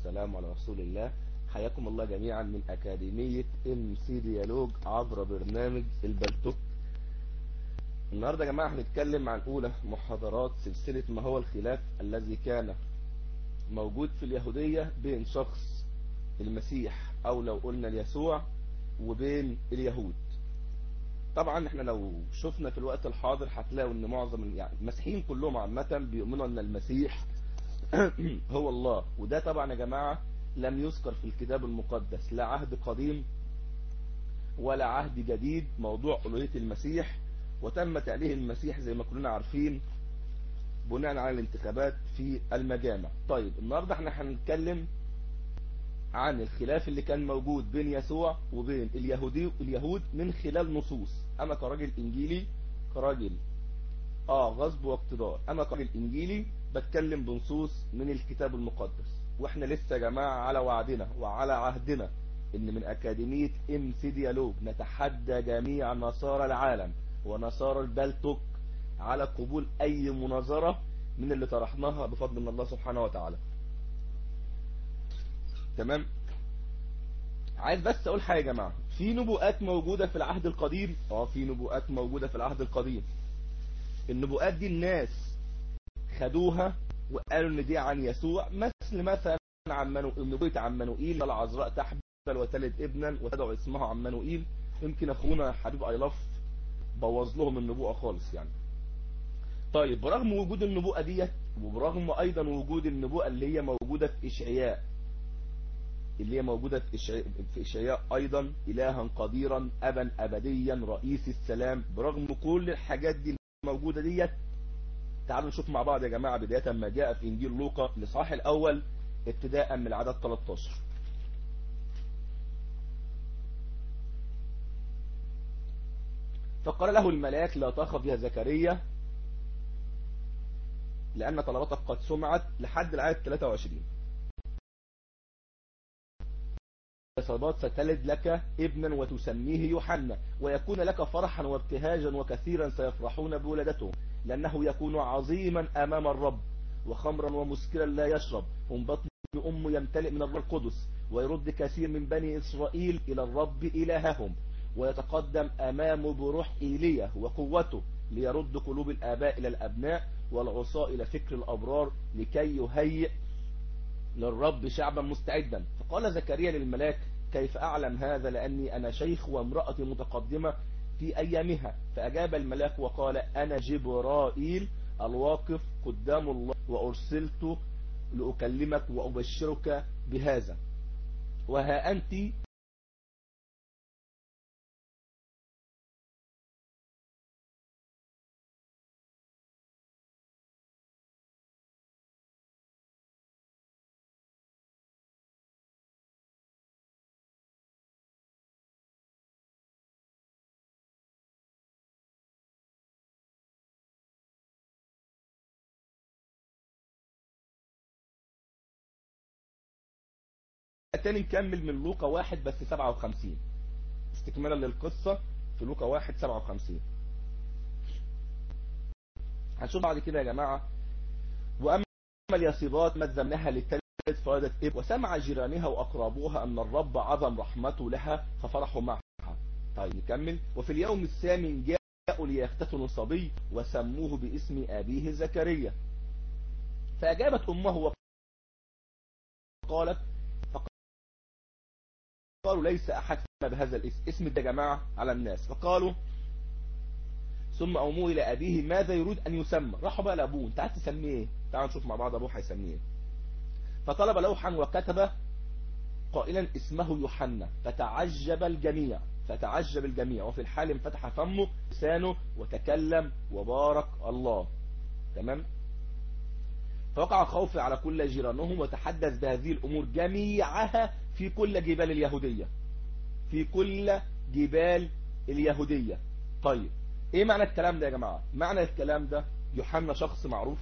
والسلام على رسول الله حياكم الله جميعا من أكاديمية ام سي ديالوج عبر برنامج البلتوك النهاردة يا جماعة هنتكلم عن أولى محاضرات سلسلة ما هو الخلاف الذي كان موجود في اليهودية بين شخص المسيح أو لو قلنا اليسوع وبين اليهود طبعا احنا لو شفنا في الوقت الحاضر هتلاقوا ان معظم يعني المسيحيين كلهم عامة بيؤمنوا ان المسيح هو الله وده طبعا يا جماعة لم يذكر في الكتاب المقدس لا عهد قديم ولا عهد جديد موضوع ألوهية المسيح وتم تأليه المسيح زي ما كلنا عارفين بناء على الانتخابات في المجامع طيب النهاردة احنا هنتكلم عن الخلاف اللي كان موجود بين يسوع وبين اليهودي اليهود من خلال نصوص انا كراجل انجيلي كراجل اه غصب واقتدار انا كراجل انجيلي بتكلم بنصوص من الكتاب المقدس واحنا لسه يا جماعة على وعدنا وعلى عهدنا ان من اكاديمية ام سي ديالوج نتحدى جميع نصارى العالم ونصارى البلتوك على قبول اي مناظرة من اللي طرحناها بفضل من الله سبحانه وتعالى تمام عايز بس اقول حاجة يا جماعة في نبوءات موجودة في العهد القديم اه في نبوءات موجودة في العهد القديم النبوءات دي الناس خدوها وقالوا ان دي عن يسوع مثل مثلا عن منو... نبوة عن منوئيل العذراء تحبل وتلد ابنا وتدعو اسمه عن منوئيل يمكن اخونا حبيب ايلاف بوظ لهم النبوءة خالص يعني طيب برغم وجود النبوءة ديت وبرغم ايضا وجود النبوءة اللي هي موجودة في اشعياء اللي هي موجودة في إشعياء أيضا إلها قديرا أبا أبديا رئيس السلام برغم كل الحاجات دي الموجودة ديت تعالوا نشوف مع بعض يا جماعة بداية ما جاء في إنجيل لوقا الإصحاح الأول ابتداء من العدد 13 فقال له الملاك لا تخف يا زكريا لأن طلبتك قد سمعت لحد العدد 23 إصابات ستلد لك ابنا وتسميه يوحنا ويكون لك فرحا وابتهاجا وكثيرا سيفرحون بولدته لأنه يكون عظيما أمام الرب وخمرا ومسكرا لا يشرب هم بطن أم يمتلئ من الروح القدس ويرد كثير من بني إسرائيل إلى الرب إلههم ويتقدم أمامه بروح إيليا وقوته ليرد قلوب الآباء إلى الأبناء والعصاء إلى فكر الأبرار لكي يهيئ للرب شعبا مستعدا فقال زكريا للملاك كيف أعلم هذا لأني أنا شيخ وامرأتي متقدمة في أيامها فأجاب الملاك وقال أنا جبرائيل الواقف قدام الله وأرسلت لأكلمك وأبشرك بهذا وها أنت تاني نكمل من لوقا واحد بس سبعة وخمسين استكمالا للقصة في لوقا واحد سبعة وخمسين هنشوف بعد كده يا جماعة وأما اليصيبات مذنها للتلت فولدت إب وسمع جيرانها وأقربوها أن الرب عظم رحمته لها ففرحوا معها طيب نكمل وفي اليوم الثامن جاءوا ليختتنوا صبي وسموه باسم أبيه زكريا فأجابت أمه وقالت قالوا ليس أحد بهذا الاسم اسم ده جماعة على الناس فقالوا ثم أموه إلى أبيه ماذا يريد أن يسمى راحوا بقى لأبوه انت عايز تسميه ايه تعالوا نشوف مع بعض أبوه هيسميه ايه فطلب لوحا وكتب قائلا اسمه يوحنا فتعجب الجميع فتعجب الجميع وفي الحال انفتح فمه لسانه وتكلم وبارك الله تمام فوقع خوف على كل جيرانهم وتحدث بهذه الأمور جميعها في كل جبال اليهودية في كل جبال اليهودية طيب ايه معنى الكلام ده يا جماعة معنى الكلام ده يوحنا شخص معروف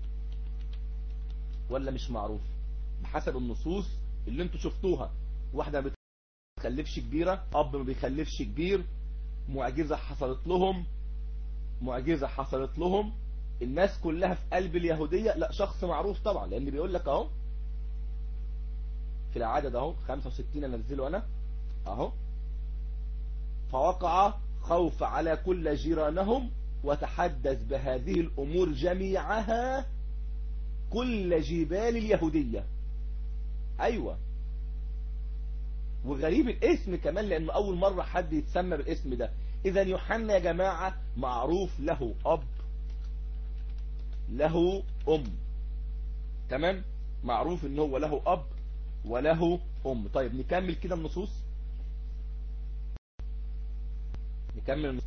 ولا مش معروف بحسب النصوص اللي انتوا شفتوها واحدة ما بتخلفش كبيرة اب ما بيخلفش كبير معجزة حصلت لهم معجزة حصلت لهم الناس كلها في قلب اليهودية لا شخص معروف طبعا لان بيقول لك اهو في العدد اهو 65 انزله انا اهو فوقع خوف على كل جيرانهم وتحدث بهذه الامور جميعها كل جبال اليهودية ايوه وغريب الاسم كمان لانه اول مرة حد يتسمى بالاسم ده اذا يوحنا يا جماعة معروف له اب له ام تمام معروف ان هو له اب وله ام طيب نكمل كده النصوص نكمل النصوص.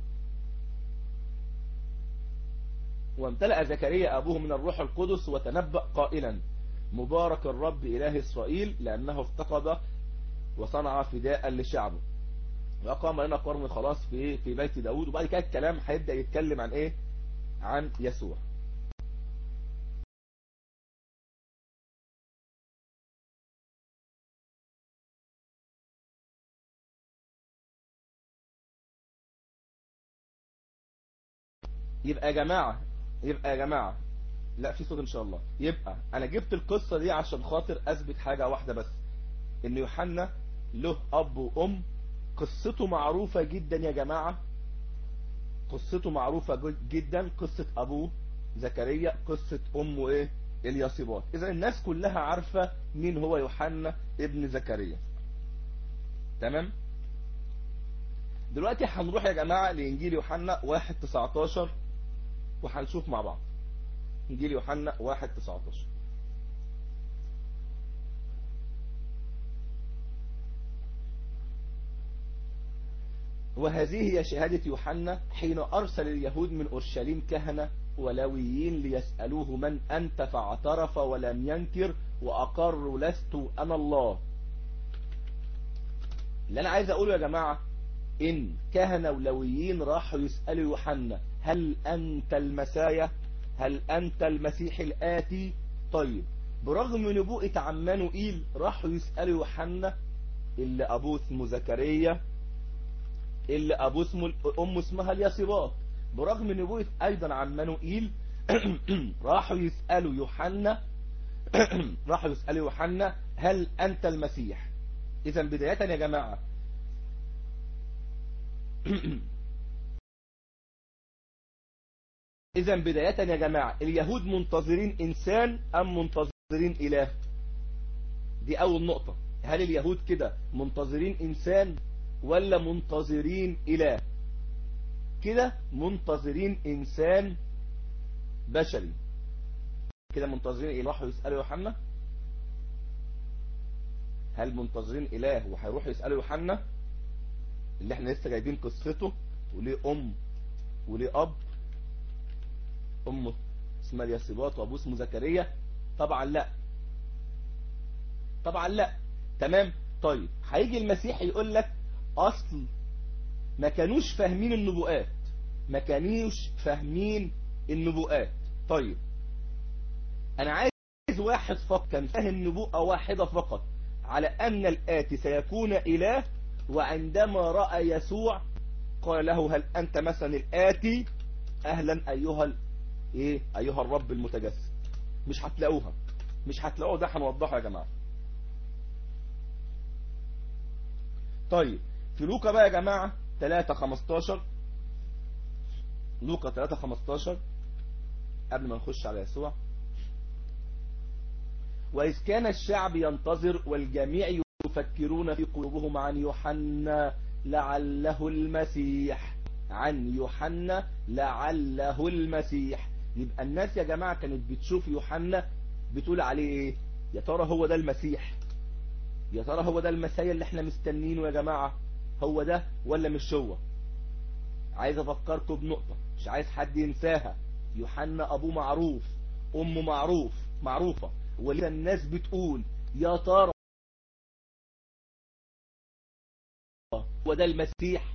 وامتلأ زكريا أبوه من الروح القدس وتنبأ قائلا مبارك الرب إله إسرائيل لأنه افتقد وصنع فداء لشعبه وأقام لنا قرن خلاص في في بيت داود وبعد كده الكلام هيبدأ يتكلم عن إيه عن يسوع يبقى يا جماعة يبقى يا جماعة لا في صوت ان شاء الله يبقى انا جبت القصة دي عشان خاطر اثبت حاجة واحدة بس ان يوحنا له اب وام قصته معروفة جدا يا جماعة قصته معروفة جدا قصة ابوه زكريا قصة امه ايه الياسيبات اذا الناس كلها عارفة مين هو يوحنا ابن زكريا تمام دلوقتي هنروح يا جماعة لإنجيل يوحنا 1 19 وهنشوف مع بعض إنجيل يوحنا 1 19 وهذه هي شهادة يوحنا حين أرسل اليهود من أورشليم كهنة ولويين ليسألوه من أنت فاعترف ولم ينكر وأقر لست أنا الله اللي أنا عايز أقوله يا جماعة إن كهنة ولويين راحوا يسألوا يوحنا هل أنت المسايا هل أنت المسيح الآتي طيب برغم نبوءة عمانوئيل راحوا يسألوا يوحنا اللي أبوه اسمه زكريا اللي أبوه اسمه أمه اسمها الياسيبات برغم نبوءة أيضا عمانوئيل راحوا يسألوا يوحنا راحوا يسألوا يوحنا هل أنت المسيح إذا بداية يا جماعة إذا بداية يا جماعة اليهود منتظرين إنسان أم منتظرين إله دي أول نقطة هل اليهود كده منتظرين إنسان ولا منتظرين إله كده منتظرين إنسان بشري كده منتظرين إله راحوا يسألوا يوحنا هل منتظرين إله وهيروحوا يسألوا يوحنا اللي احنا لسه جايبين قصته وليه أم وليه أب أمه اسمها الياسيبات وأبوه اسمه زكريا طبعا لا طبعا لا تمام طيب هيجي المسيح يقول لك أصل ما كانوش فاهمين النبوءات ما كانوش فاهمين النبوءات طيب أنا عايز واحد فقط كان فاهم نبوءة واحدة فقط على أن الآتي سيكون إله وعندما رأى يسوع قال له هل أنت مثلا الآتي أهلا أيها ال... إيه أيها الرب المتجسد مش هتلاقوها مش هتلاقوها ده هنوضحها يا جماعة طيب في لوكا بقى يا جماعة 3 15 لوكا 3 15 قبل ما نخش على يسوع وإذ كان الشعب ينتظر والجميع يفكرون في قلوبهم عن يوحنا لعله المسيح عن يوحنا لعله المسيح يبقى الناس يا جماعة كانت بتشوف يوحنا بتقول عليه ايه يا ترى هو ده المسيح يا ترى هو ده المسيح اللي احنا مستنينه يا جماعة هو ده ولا مش هو عايز افكركم بنقطة مش عايز حد ينساها يوحنا ابوه معروف امه معروف معروفة ولسه الناس بتقول يا ترى وده المسيح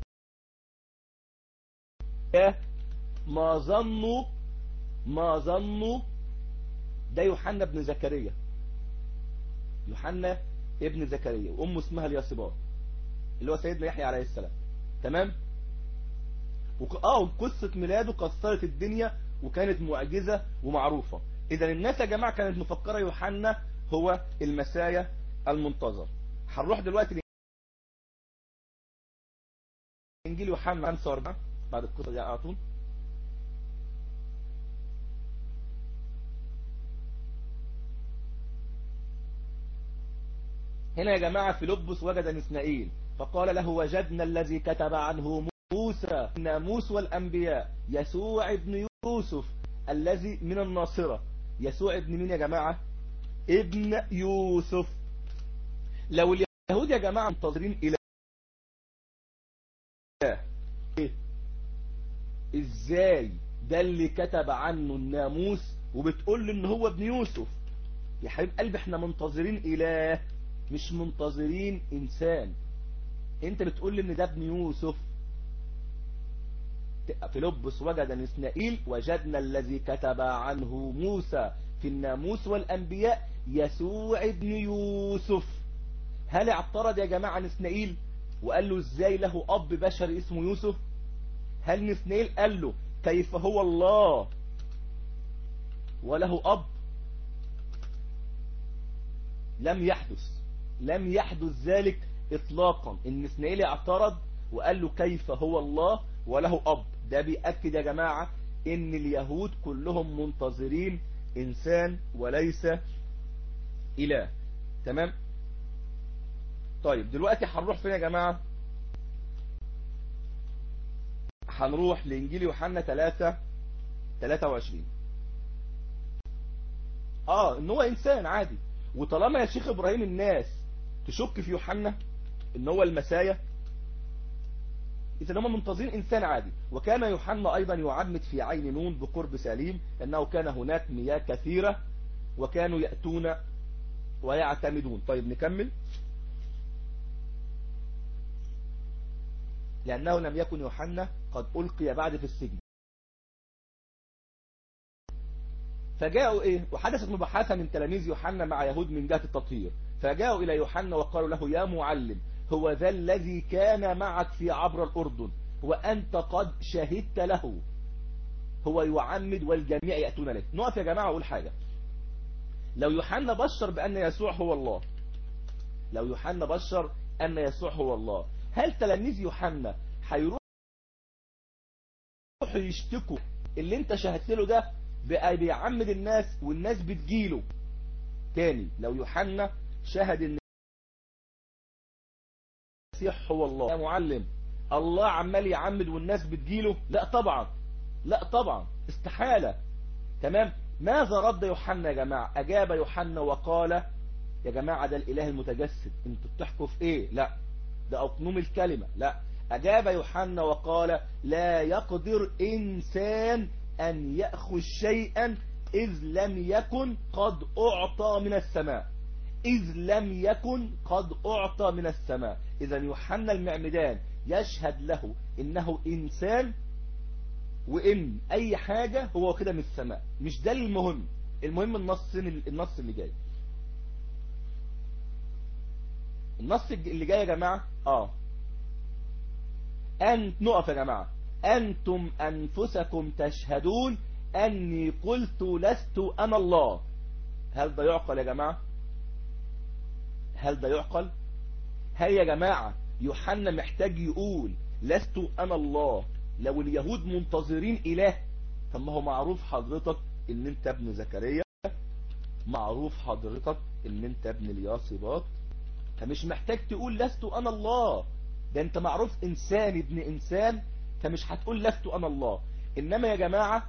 ما ظنوا ما ظنوا ده يوحنا ابن زكريا يوحنا ابن زكريا وامه اسمها الياسبات اللي هو سيدنا يحيى عليه السلام تمام وك... اه قصة ميلاده كسرت الدنيا وكانت معجزة ومعروفة اذا الناس يا جماعة كانت مفكرة يوحنا هو المسايا المنتظر هنروح دلوقتي انجيل يوحنا 45 بعد القصه دي على طول هنا يا جماعة فيلبس وجد نسنائيل فقال له وجدنا الذي كتب عنه موسى الناموس والأنبياء يسوع ابن يوسف الذي من الناصرة يسوع ابن مين يا جماعة ابن يوسف لو اليهود يا جماعة منتظرين إلى إيه؟ ازاي ده اللي كتب عنه الناموس وبتقول له ان هو ابن يوسف يا حبيب قلبي احنا منتظرين اله مش منتظرين انسان انت بتقول لي ان ده ابن يوسف فيلبس وجد نسنائيل وجدنا الذي كتب عنه موسى في الناموس والانبياء يسوع ابن يوسف هل اعترض يا جماعة نسنائيل وقال له ازاي له اب بشري اسمه يوسف هل نسنائيل قال له كيف هو الله وله اب لم يحدث لم يحدث ذلك اطلاقا ان نسنائيل اعترض وقال له كيف هو الله وله اب ده بيأكد يا جماعة ان اليهود كلهم منتظرين انسان وليس اله تمام طيب دلوقتي هنروح فين يا جماعة هنروح لانجيل يوحنا 3 23 اه ان هو انسان عادي وطالما يا شيخ ابراهيم الناس تشك في يوحنا ان هو المسايا اذا هم منتظرين انسان عادي وكان يوحنا ايضا يعمد في عين نون بقرب سليم لانه كان هناك مياه كثيرة وكانوا يأتون ويعتمدون طيب نكمل لأنه لم يكن يوحنا قد ألقي بعد في السجن فجاءوا إيه وحدثت مباحثة من تلاميذ يوحنا مع يهود من جهة التطهير فجاءوا إلى يوحنا وقالوا له يا معلم هو ذا الذي كان معك في عبر الأردن وأنت قد شهدت له هو يعمد والجميع يأتون له نقف يا جماعة أقول حاجة لو يوحنا بشر بأن يسوع هو الله لو يوحنا بشر أن يسوع هو الله هل تلاميذ يوحنا هيروحوا يشتكوا اللي انت شهدت له ده بقى بيعمد الناس والناس بتجيله تاني لو يوحنا شهد ان المسيح هو الله يا معلم الله عمال يعمد والناس بتجيله لا طبعا لا طبعا استحالة تمام ماذا رد يوحنا يا جماعة اجاب يوحنا وقال يا جماعة ده الاله المتجسد انتوا بتحكوا في ايه لا ده أقنوم الكلمة لا أجاب يوحنا وقال لا يقدر إنسان أن يأخذ شيئا إذ لم يكن قد أعطى من السماء إذ لم يكن قد أعطى من السماء إذا يوحنا المعمدان يشهد له إنه إنسان وإن أي حاجة هو كده من السماء مش ده المهم المهم النص النص اللي جاي النص اللي جاي يا جماعة اه أن نقف يا جماعة أنتم أنفسكم تشهدون أني قلت لست أنا الله هل ده يعقل يا جماعة هل ده يعقل هل يا جماعة يوحنا محتاج يقول لست أنا الله لو اليهود منتظرين إله طب ما هو معروف حضرتك ان انت ابن زكريا معروف حضرتك ان انت ابن الياصبات فمش محتاج تقول لست انا الله ده انت معروف انسان ابن انسان فمش هتقول لست انا الله انما يا جماعة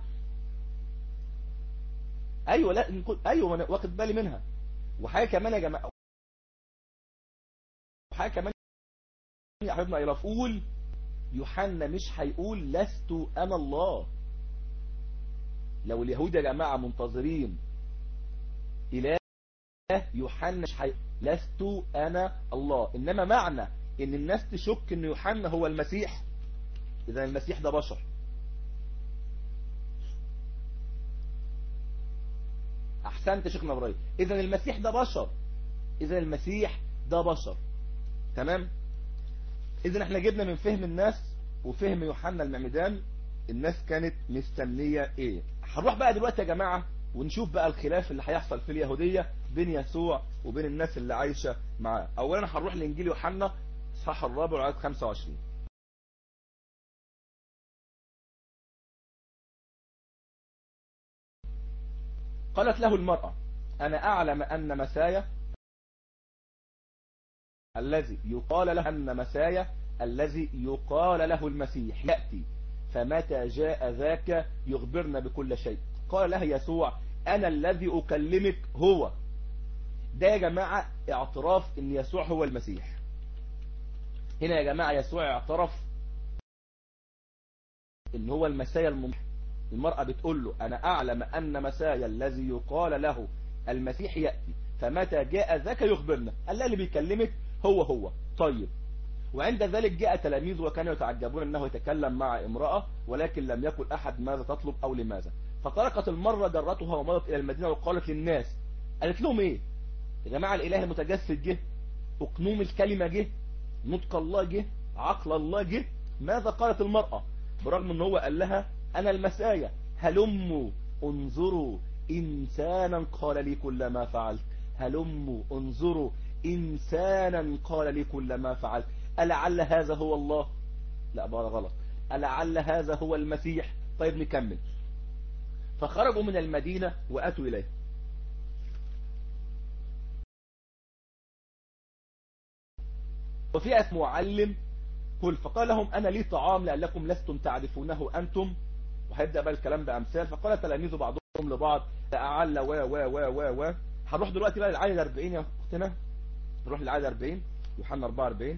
ايوه لا ايوه انا واخد بالي منها وحاجة كمان يا جماعة وحاجة كمان يا حبيبنا يا رفول يوحنا مش هيقول لست انا الله لو اليهود يا جماعة منتظرين اله يوحنا مش هيقول لست انا الله انما معنى ان الناس تشك ان يوحنا هو المسيح اذا المسيح ده بشر احسنت شيخنا ابراهيم اذا المسيح ده بشر اذا المسيح ده بشر تمام اذا احنا جبنا من فهم الناس وفهم يوحنا المعمدان الناس كانت مستنية ايه هنروح بقى دلوقتي يا جماعة ونشوف بقى الخلاف اللي هيحصل في اليهودية بين يسوع وبين الناس اللي عايشة معاه اولا هنروح لانجيل يوحنا اصحاح الرابع وعدد 25 قالت له المرأة أنا أعلم أن مسايا الذي يقال له أن مسايا الذي يقال له المسيح يأتي فمتى جاء ذاك يخبرنا بكل شيء قال له يسوع أنا الذي أكلمك هو ده يا جماعة اعتراف ان يسوع هو المسيح هنا يا جماعة يسوع اعترف ان هو المسايا المنح المرأة بتقول له انا اعلم ان مسايا الذي يقال له المسيح يأتي فمتى جاء ذاك يخبرنا قال اللي بيكلمك هو هو طيب وعند ذلك جاء تلاميذ وكانوا يتعجبون انه يتكلم مع امرأة ولكن لم يقل احد ماذا تطلب او لماذا فطرقت المرة جرتها ومضت الى المدينة وقالت للناس قالت لهم ايه يا جماعة الاله المتجسد جه اقنوم الكلمة جه نطق الله جه عقل الله جه ماذا قالت المرأة برغم ان هو قال لها انا المسايا هلموا انظروا انسانا قال لي كل ما فعلت هلموا انظروا انسانا قال لي كل ما فعلت ألعل هذا هو الله لا بقى غلط ألعل هذا هو المسيح طيب نكمل فخرجوا من المدينة وأتوا إليه وفي اسم معلم قل فقال لهم أنا لي طعام لأنكم لستم تعرفونه أنتم وهيبدأ بقى الكلام بأمثال فقال تلاميذ بعضهم لبعض لأعل و و و و و هنروح دلوقتي بقى للعدد 40 يا أختنا نروح للعدد 40 يوحنا 44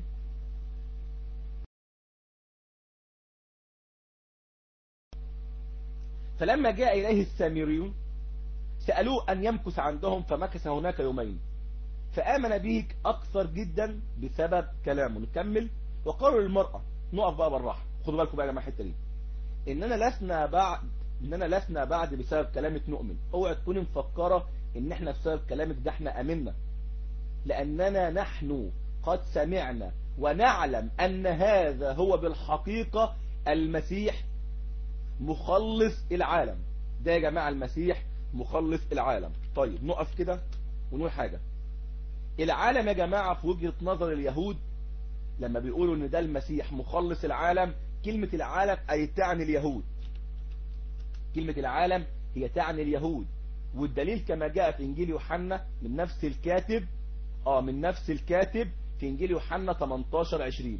فلما جاء إليه السامريون سألوه أن يمكث عندهم فمكث هناك يومين فآمن به أكثر جدا بسبب كلامه نكمل وقالوا للمرأة نقف بقى بالراحة خدوا بالكم بقى يا جماعة الحتة دي إننا لسنا بعد إننا لسنا بعد بسبب كلامك نؤمن اوعى تكوني مفكرة إن إحنا بسبب كلامك ده إحنا آمنا لأننا نحن قد سمعنا ونعلم أن هذا هو بالحقيقة المسيح مخلص العالم ده يا جماعة المسيح مخلص العالم طيب نقف كده ونقول حاجة العالم يا جماعة في وجهة نظر اليهود لما بيقولوا ان ده المسيح مخلص العالم كلمة العالم اي تعني اليهود كلمة العالم هي تعني اليهود والدليل كما جاء في انجيل يوحنا من نفس الكاتب اه من نفس الكاتب في انجيل يوحنا 18 20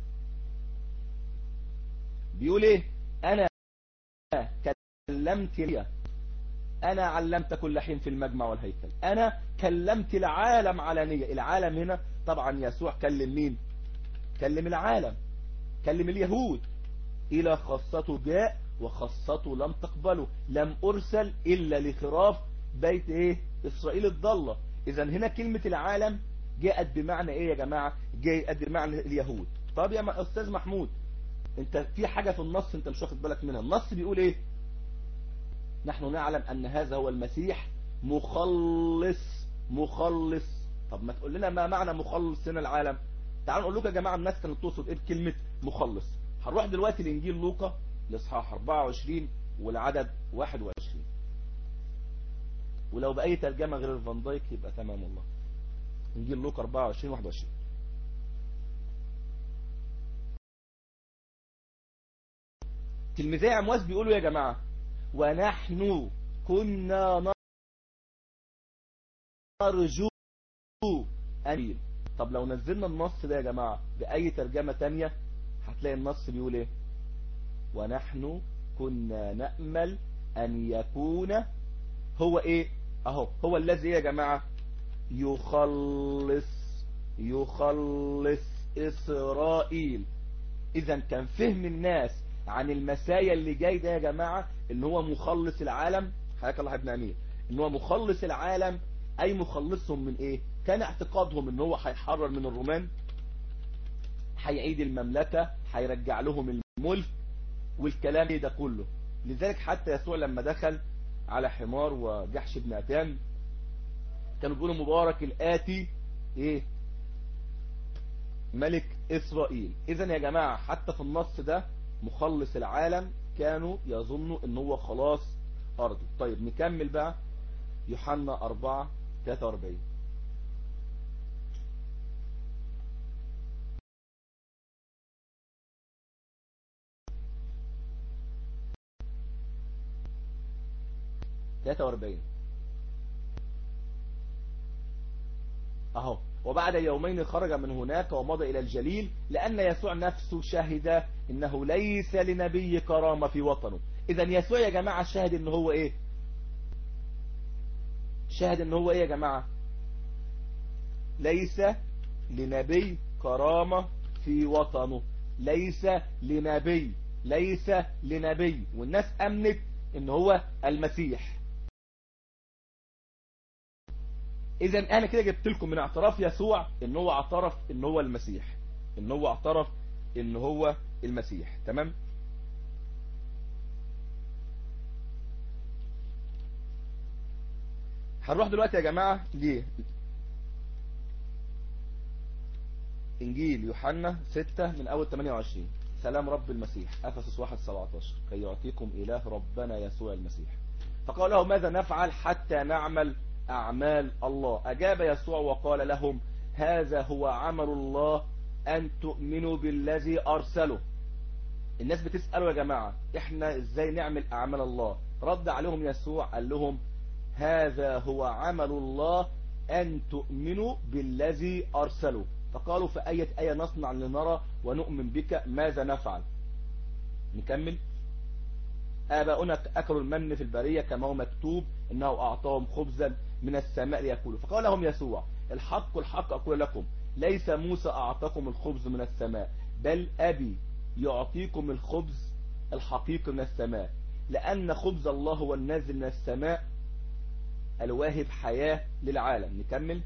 بيقول ايه انا كلمت لي انا علمت كل حين في المجمع والهيكل انا كلمت العالم علانية العالم هنا طبعا يسوع كلم مين كلم العالم كلم اليهود الى خاصته جاء وخاصته لم تقبله لم ارسل الا لخراف بيت ايه اسرائيل الضالة اذا هنا كلمة العالم جاءت بمعنى ايه يا جماعة جاءت بمعنى اليهود طب يا استاذ محمود انت في حاجة في النص انت مش واخد بالك منها النص بيقول ايه نحن نعلم ان هذا هو المسيح مخلص مخلص طب ما تقول لنا ما معنى مخلص هنا العالم تعالوا نقول لكم يا جماعة الناس كانت تقصد ايه بكلمة مخلص هنروح دلوقتي لانجيل لوقا الاصحاح 24 والعدد 21 ولو بأي ترجمة غير الفان دايك يبقى تمام والله انجيل لوقا 24 21 تلميذي عمواس بيقولوا يا جماعة ونحن كنا نرجو أمين طب لو نزلنا النص ده يا جماعة بأي ترجمة تانية هتلاقي النص بيقول ايه ونحن كنا نأمل أن يكون هو ايه اهو هو الذي يا جماعة يخلص يخلص إسرائيل إذا كان فهم الناس عن المسايا اللي جاي ده يا جماعة ان هو مخلص العالم حياك الله ابن امير ان هو مخلص العالم اي مخلصهم من ايه كان اعتقادهم ان هو هيحرر من الرومان هيعيد المملكة هيرجع لهم الملك والكلام ده كله لذلك حتى يسوع لما دخل على حمار وجحش بن اتان كانوا بيقولوا مبارك الاتي ايه ملك اسرائيل اذا يا جماعة حتى في النص ده مخلص العالم كانوا يظنوا ان هو خلاص ارضه طيب نكمل بقى يوحنا 4 43 43 اهو وبعد يومين خرج من هناك ومضى الى الجليل لان يسوع نفسه شهد انه ليس لنبي كرامة في وطنه اذا يسوع يا جماعة شاهد ان هو ايه شاهد ان هو ايه يا جماعة ليس لنبي كرامة في وطنه ليس لنبي ليس لنبي والناس امنت ان هو المسيح اذا انا كده جبت لكم من اعتراف يسوع ان هو اعترف ان هو المسيح ان هو اعترف ان هو المسيح تمام هنروح دلوقتي يا جماعة ليه انجيل يوحنا 6 من اول 28 سلام رب المسيح افسس 1 17 كي يعطيكم اله ربنا يسوع المسيح فقال له ماذا نفعل حتى نعمل أعمال الله أجاب يسوع وقال لهم هذا هو عمل الله أن تؤمنوا بالذي أرسله الناس بتسألوا يا جماعة إحنا إزاي نعمل أعمال الله رد عليهم يسوع قال لهم هذا هو عمل الله أن تؤمنوا بالذي أرسله فقالوا في أية آية نصنع لنرى ونؤمن بك ماذا نفعل نكمل آباؤنا أكلوا المن في البرية كما هو مكتوب إنه أعطاهم خبزا من السماء ليأكلوا فقال لهم يسوع الحق الحق أقول لكم ليس موسى أعطاكم الخبز من السماء بل أبي يعطيكم الخبز الحقيقي من السماء لأن خبز الله هو النازل من السماء الواهب حياة للعالم نكمل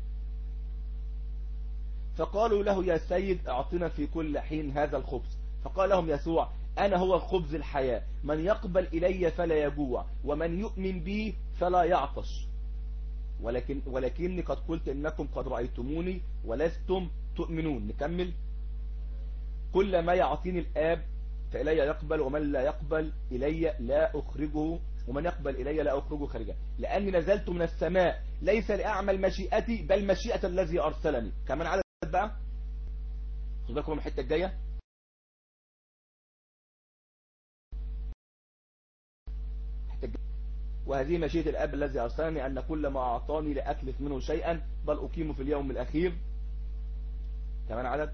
فقالوا له يا سيد اعطنا في كل حين هذا الخبز فقال لهم يسوع أنا هو خبز الحياة من يقبل إلي فلا يجوع ومن يؤمن بي فلا يعطش ولكن ولكني قد قلت إنكم قد رأيتموني ولستم تؤمنون نكمل كل ما يعطيني الآب فإلي يقبل ومن لا يقبل إلي لا أخرجه ومن يقبل إلي لا أخرجه خارجا لأني نزلت من السماء ليس لأعمل مشيئتي بل مشيئة الذي أرسلني كمان عدد بقى خذ بالكم من الحتة الجاية وهذه مشيئة الأب الذي أرسلني أن كل ما أعطاني لأكلف منه شيئا بل أقيمه في اليوم الأخير كمان عدد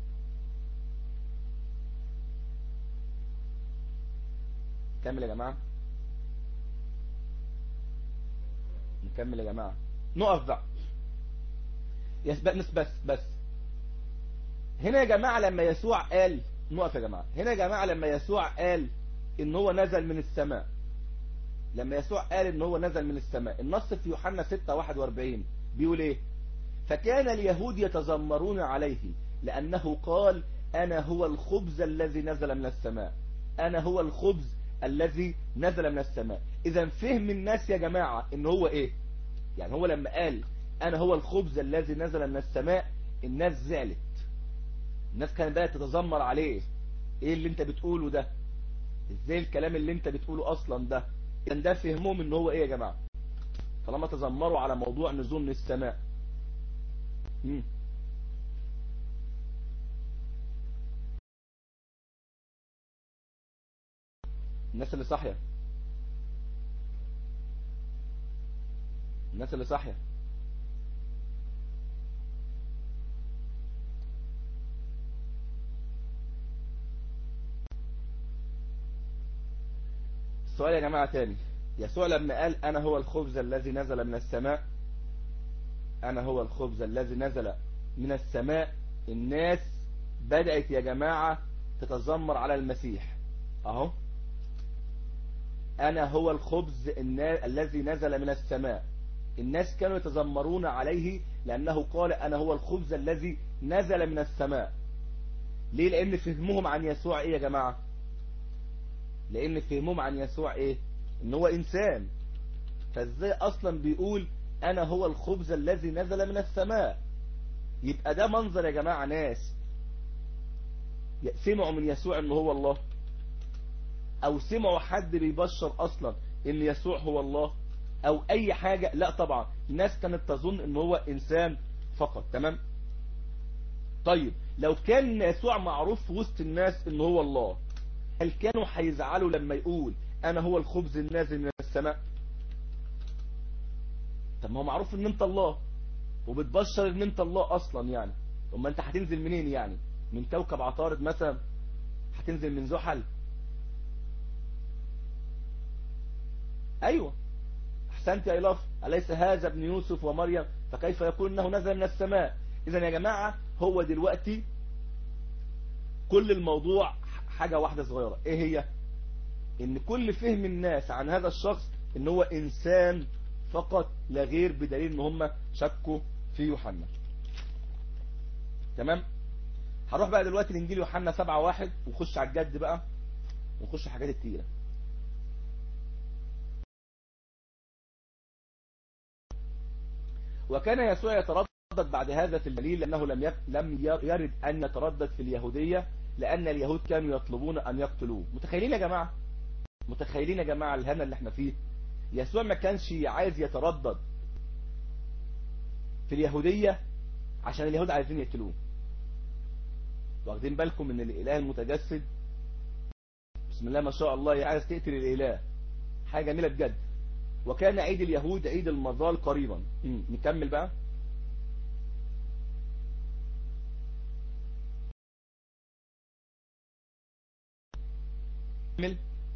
كمل يا جماعة نكمل يا جماعة نقف بقى يسبق نس بس بس هنا يا جماعة لما يسوع قال نقف يا جماعة هنا يا جماعة لما يسوع قال ان هو نزل من السماء لما يسوع قال ان هو نزل من السماء النص في يوحنا 6 41 بيقول ايه فكان اليهود يتذمرون عليه لانه قال انا هو الخبز الذي نزل من السماء انا هو الخبز الذي نزل من السماء اذا فهم الناس يا جماعة ان هو ايه يعني هو لما قال انا هو الخبز الذي نزل من السماء الناس زعلت الناس كانت بقى تتذمر عليه ايه اللي انت بتقوله ده ازاي الكلام اللي انت بتقوله اصلا ده كان ده فهمهم ان هو ايه يا جماعة طالما تذمروا على موضوع نزول من السماء مم. الناس اللي صاحية الناس اللي صاحية السؤال يا جماعة تاني يسوع لما قال أنا هو الخبز الذي نزل من السماء أنا هو الخبز الذي نزل من السماء الناس بدأت يا جماعة تتذمر على المسيح أهو أنا هو الخبز الذي نزل من السماء الناس كانوا يتذمرون عليه لأنه قال أنا هو الخبز الذي نزل من السماء ليه لأن فهمهم عن يسوع إيه يا جماعة لأن فهمهم عن يسوع إيه إن هو إنسان فإزاي أصلا بيقول أنا هو الخبز الذي نزل من السماء يبقى ده منظر يا جماعة ناس سمعوا من يسوع إن هو الله أو سمعوا حد بيبشر أصلا إن يسوع هو الله او اي حاجة لا طبعا الناس كانت تظن ان هو انسان فقط تمام طيب لو كان يسوع معروف في وسط الناس ان هو الله هل كانوا هيزعلوا لما يقول انا هو الخبز النازل من السماء طب ما هو معروف ان انت الله وبتبشر ان انت الله اصلا يعني اما انت هتنزل منين يعني من كوكب عطارد مثلا هتنزل من زحل ايوه احسنت يا الاف اليس هذا ابن يوسف ومريم فكيف يكون انه نزل من السماء اذا يا جماعة هو دلوقتي كل الموضوع حاجة واحدة صغيرة ايه هي ان كل فهم الناس عن هذا الشخص ان هو انسان فقط لا غير بدليل ان هم شكوا في يوحنا تمام هروح بقى دلوقتي لانجيل يوحنا 7 واحد ونخش على الجد بقى ونخش الحاجات التقيله وكان يسوع يتردد بعد هذا في الدليل لأنه لم يك... لم يرد أن يتردد في اليهودية لأن اليهود كانوا يطلبون أن يقتلوه متخيلين يا جماعة متخيلين يا جماعة الهنا اللي احنا فيه يسوع ما كانش عايز يتردد في اليهودية عشان اليهود عايزين يقتلوه واخدين بالكم ان الاله المتجسد بسم الله ما شاء الله عايز تقتل الاله حاجة جميلة بجد وكان عيد اليهود عيد المظال قريبا نكمل بقى نكمل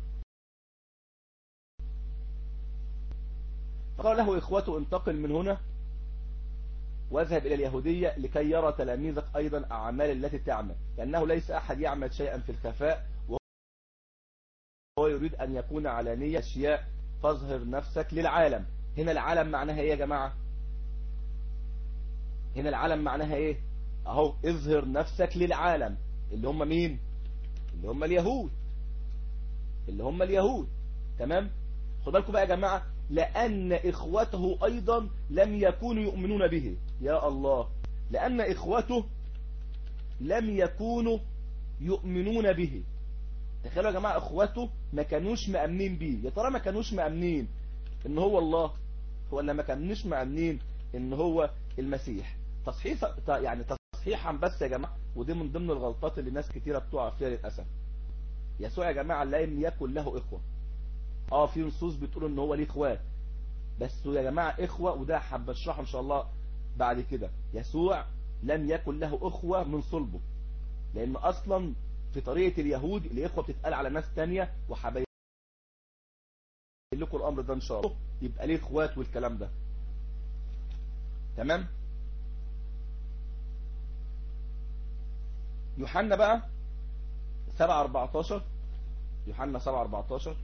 فقال له إخوته انتقل من هنا واذهب إلى اليهودية لكي يرى تلاميذك أيضا أعمال التي تعمل لأنه ليس أحد يعمل شيئا في الخفاء وهو يريد أن يكون علانية أشياء تظهر نفسك للعالم هنا العالم معناها إيه يا جماعة هنا العالم معناها إيه أهو اظهر نفسك للعالم اللي هم مين اللي هم اليهود اللي هم اليهود تمام خد بالكم بقى يا جماعة لأن إخوته أيضا لم يكونوا يؤمنون به يا الله لأن إخوته لم يكونوا يؤمنون به تخيلوا يا جماعة إخوته ما كانوش مأمنين به يا ترى ما كانوش مأمنين إن هو الله ولا ما كانوش مأمنين إن هو المسيح تصحيح يعني تصحيحا بس يا جماعة ودي من ضمن الغلطات اللي ناس كتيرة بتقع فيها للأسف يسوع يا جماعة لم يكن له إخوة اه في نصوص بتقول ان هو ليه اخوات بس يا جماعة اخوة وده حب اشرحه ان شاء الله بعد كده يسوع لم يكن له اخوة من صلبه لان اصلا في طريقة اليهود الاخوة بتتقال على ناس تانية وحبايب لكم الامر ده ان شاء الله يبقى ليه اخوات والكلام ده تمام يوحنا بقى 7 14 يوحنا 7 14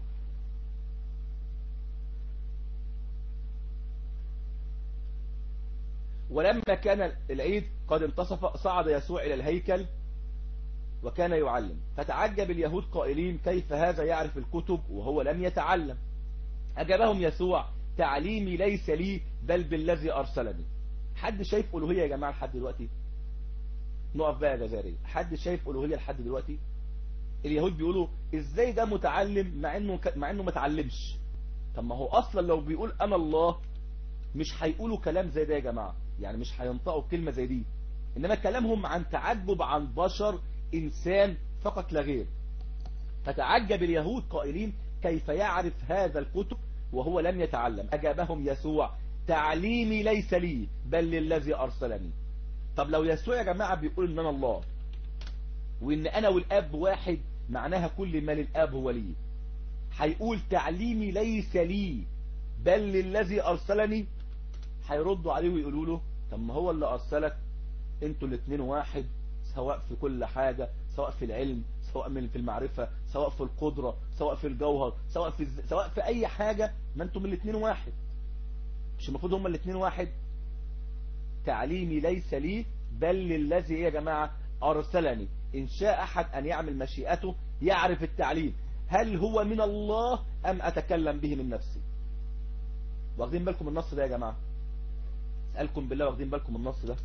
ولما كان العيد قد انتصف صعد يسوع إلى الهيكل وكان يعلم فتعجب اليهود قائلين كيف هذا يعرف الكتب وهو لم يتعلم أجابهم يسوع تعليمي ليس لي بل بالذي أرسلني حد شايف ألوهية يا جماعة لحد دلوقتي نقف بقى يا جزائري حد شايف ألوهية لحد دلوقتي اليهود بيقولوا ازاي ده متعلم مع انه ك... مع انه ما اتعلمش طب ما هو اصلا لو بيقول انا الله مش هيقولوا كلام زي ده يا جماعه يعني مش هينطقوا كلمه زي دي انما كلامهم عن تعجب عن بشر انسان فقط لا غير فتعجب اليهود قائلين كيف يعرف هذا الكتب وهو لم يتعلم اجابهم يسوع تعليمي ليس لي بل للذي ارسلني طب لو يسوع يا جماعه بيقول ان انا الله وان انا والاب واحد معناها كل ما للاب هو لي هيقول تعليمي ليس لي بل للذي ارسلني هيردوا عليه ويقولوا له طب ما هو اللي ارسلك انتوا الاثنين واحد سواء في كل حاجة سواء في العلم سواء من في المعرفة سواء في القدرة سواء في الجوهر سواء في الز... سواء في اي حاجة ما انتم الاثنين واحد مش المفروض هما الاثنين واحد تعليمي ليس لي بل للذي يا جماعة ارسلني إن شاء أحد أن يعمل مشيئته يعرف التعليم هل هو من الله أم أتكلم به من نفسي واخدين بالكم النص ده يا جماعة اسألكم بالله واخدين بالكم النص ده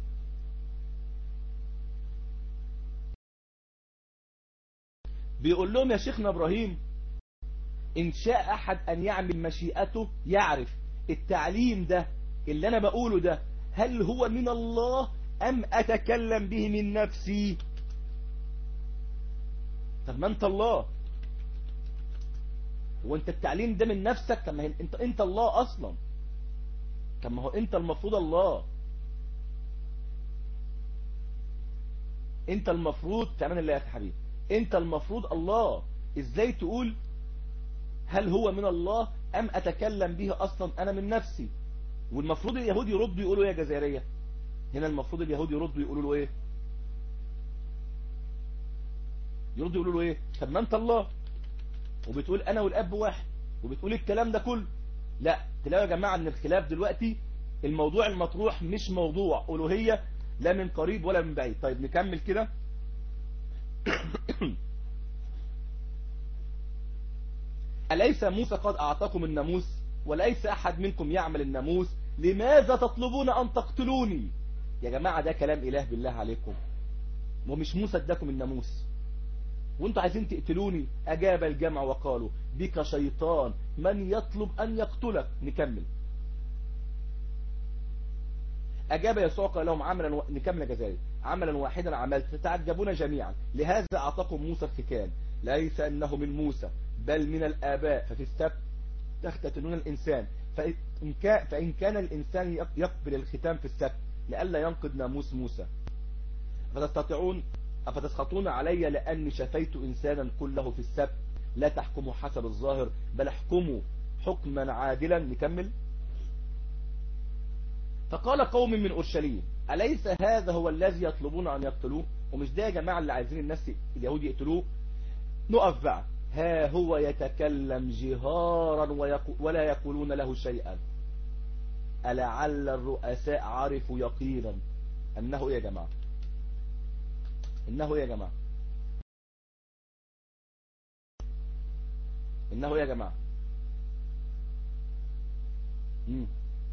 بيقول لهم يا شيخنا إبراهيم إن شاء أحد أن يعمل مشيئته يعرف التعليم ده اللي انا بقوله ده هل هو من الله ام اتكلم به من نفسي طب ما انت الله هو انت التعليم ده من نفسك طب ما انت انت الله اصلا طب ما هو انت المفروض الله انت المفروض في امان الله يا حبيبي انت المفروض الله ازاي تقول هل هو من الله ام اتكلم به اصلا انا من نفسي والمفروض اليهود يردوا يقولوا ايه يا جزائريه هنا المفروض اليهود يردوا يقولوا له ايه يردوا يقولوا له ايه طب ما انت الله وبتقول انا والاب واحد وبتقول الكلام ده كله لا تلاقوا يا جماعه ان الخلاف دلوقتي الموضوع المطروح مش موضوع الوهيه لا من قريب ولا من بعيد طيب نكمل كده أليس موسى قد أعطاكم الناموس وليس أحد منكم يعمل الناموس لماذا تطلبون أن تقتلوني يا جماعة ده كلام إله بالله عليكم ومش موسى اداكم الناموس وانتوا عايزين تقتلوني أجاب الجمع وقالوا بك شيطان من يطلب أن يقتلك نكمل أجاب يسوع قال لهم عملا و... نكمل جزائي عملا واحدا عملت تتعجبون جميعا لهذا أعطاكم موسى الختان ليس أنه من موسى بل من الآباء ففي السبت تختتنون الإنسان فإن كان, فإن كان الإنسان يقبل الختام في السبت لئلا ينقض ناموس موسى فتستطيعون أفتسخطون علي لأني شفيت إنسانا كله في السبت لا تحكموا حسب الظاهر بل احكموا حكما عادلا نكمل فقال قوم من أورشليم أليس هذا هو الذي يطلبون أن يقتلوه ومش ده يا جماعة اللي عايزين الناس اليهود يقتلوه نقف بقى ها هو يتكلم جهارا ولا يقولون له شيئا ألعل الرؤساء عرفوا يقينا أنه إيه يا جماعة إنه إيه يا جماعة إنه إيه يا جماعة مم.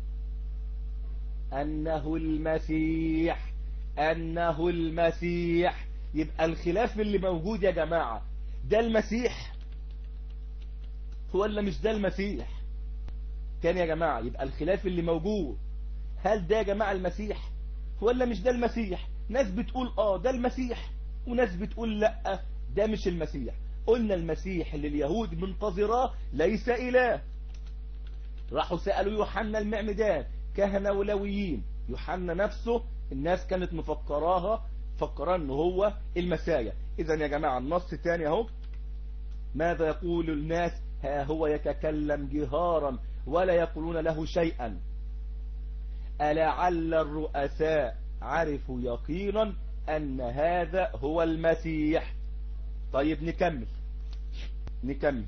أنه المسيح أنه المسيح يبقى الخلاف اللي موجود يا جماعة ده المسيح ولا مش ده المسيح كان يا جماعة يبقى الخلاف اللي موجود هل ده يا جماعة المسيح ولا مش ده المسيح ناس بتقول اه ده المسيح وناس بتقول لا ده مش المسيح قلنا المسيح اللي اليهود منتظراه ليس إله راحوا سألوا يوحنا المعمدان كهنة ولويين يوحنا نفسه الناس كانت مفكراها فكران ان هو المسايا اذا يا جماعة النص تاني اهو ماذا يقول الناس ها هو يتكلم جهارا ولا يقولون له شيئا ألعل الرؤساء عرفوا يقينا أن هذا هو المسيح طيب نكمل نكمل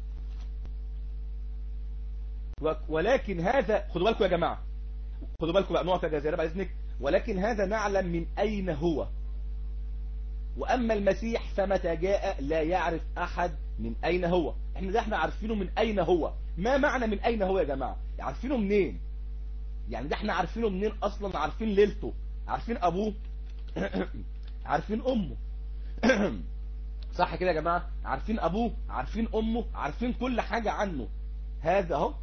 ولكن هذا خدوا بالكم يا جماعة خدوا بالكم بقى نقطة جزيرة بعد إذنك ولكن هذا نعلم من أين هو وأما المسيح فمتى جاء لا يعرف أحد من أين هو احنا ده احنا عارفينه من أين هو ما معنى من أين هو يا جماعة عارفينه منين يعني ده احنا عارفينه منين أصلا عارفين ليلته عارفين أبوه عارفين أمه صح كده يا جماعة عارفين أبوه عارفين أمه عارفين كل حاجة عنه هذا هو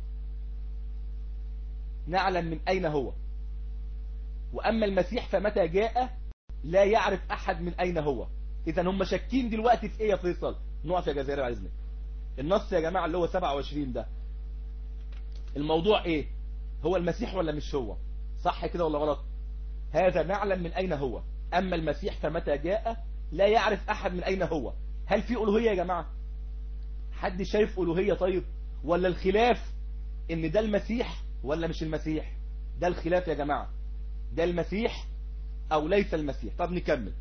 نعلم من أين هو وأما المسيح فمتى جاء لا يعرف أحد من أين هو إذا هم شاكين دلوقتي في إيه يا فيصل نقف يا جزائر عايزنك النص يا جماعة اللي هو 27 ده الموضوع إيه هو المسيح ولا مش هو صح كده ولا غلط هذا نعلم من أين هو أما المسيح فمتى جاء لا يعرف أحد من أين هو هل في ألوهية يا جماعة حد شايف ألوهية طيب ولا الخلاف ان ده المسيح ولا مش المسيح ده الخلاف يا جماعة ده المسيح او ليس المسيح طب نكمل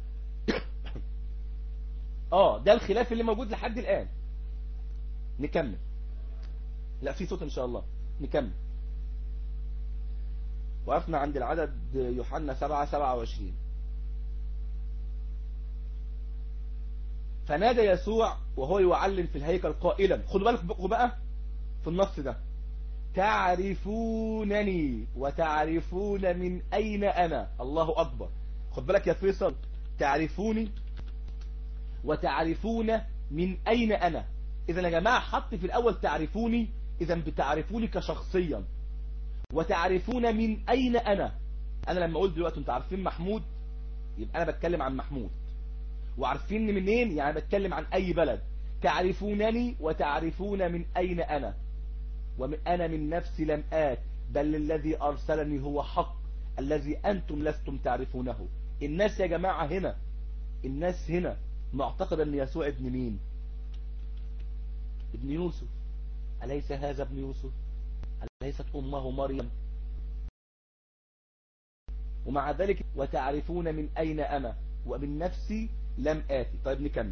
اه ده الخلاف اللي موجود لحد الان نكمل لا في صوت ان شاء الله نكمل وقفنا عند العدد يوحنا 7 27 فنادى يسوع وهو يعلم في الهيكل قائلا خدوا بالكم بقى في النص ده تعرفونني وتعرفون من أين أنا الله أكبر خد بالك يا فيصل تعرفوني وتعرفون من أين أنا إذا يا جماعة حط في الأول تعرفوني إذا بتعرفوني كشخصيا وتعرفون من أين أنا أنا لما أقول دلوقتي أنتوا عارفين محمود يبقى أنا بتكلم عن محمود وعارفين منين يعني بتكلم عن أي بلد تعرفونني وتعرفون من أين أنا وأنا من نفسي لم آت بل الذي أرسلني هو حق الذي أنتم لستم تعرفونه الناس يا جماعة هنا الناس هنا معتقد أن يسوع ابن مين ابن يوسف أليس هذا ابن يوسف أليست أمه مريم ومع ذلك وتعرفون من أين أنا ومن نفسي لم آتي طيب نكمل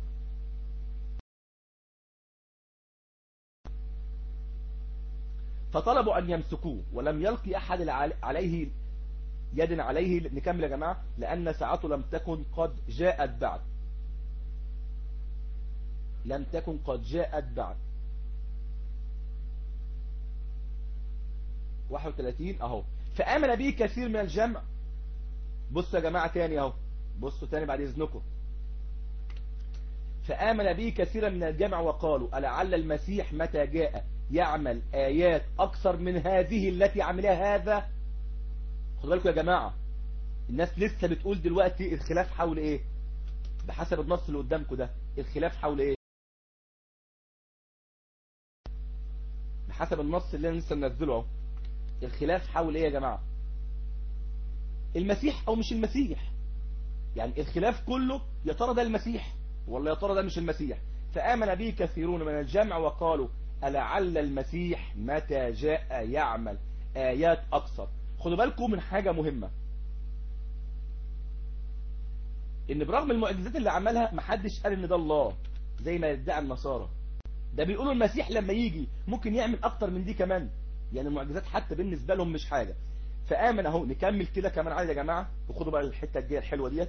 فطلبوا أن يمسكوه ولم يلقي أحد عليه يد عليه نكمل يا جماعة لأن ساعته لم تكن قد جاءت بعد لم تكن قد جاءت بعد 31 اهو فآمن به كثير من الجمع بصوا يا جماعة تاني اهو بصوا تاني بعد اذنكم فآمن به كثيرا من الجمع وقالوا ألعل المسيح متى جاء يعمل آيات أكثر من هذه التي عملها هذا خدوا بالكم يا جماعة الناس لسه بتقول دلوقتي الخلاف حول ايه بحسب النص اللي قدامكم ده الخلاف حول ايه بحسب النص اللي انا لسه منزله اهو الخلاف حول ايه يا جماعة المسيح او مش المسيح يعني الخلاف كله يا ترى ده المسيح ولا يا ترى ده مش المسيح فآمن به كثيرون من الجمع وقالوا ألعل المسيح متى جاء يعمل آيات أكثر خدوا بالكم من حاجة مهمة ان برغم المعجزات اللي عملها محدش قال ان ده الله زي ما يدعي النصارى ده بيقولوا المسيح لما يجي ممكن يعمل اكتر من دي كمان يعني المعجزات حتى بالنسبة لهم مش حاجة فآمن اهو نكمل كده كمان عادي يا جماعة وخدوا بقى الحتة الجاية الحلوة ديت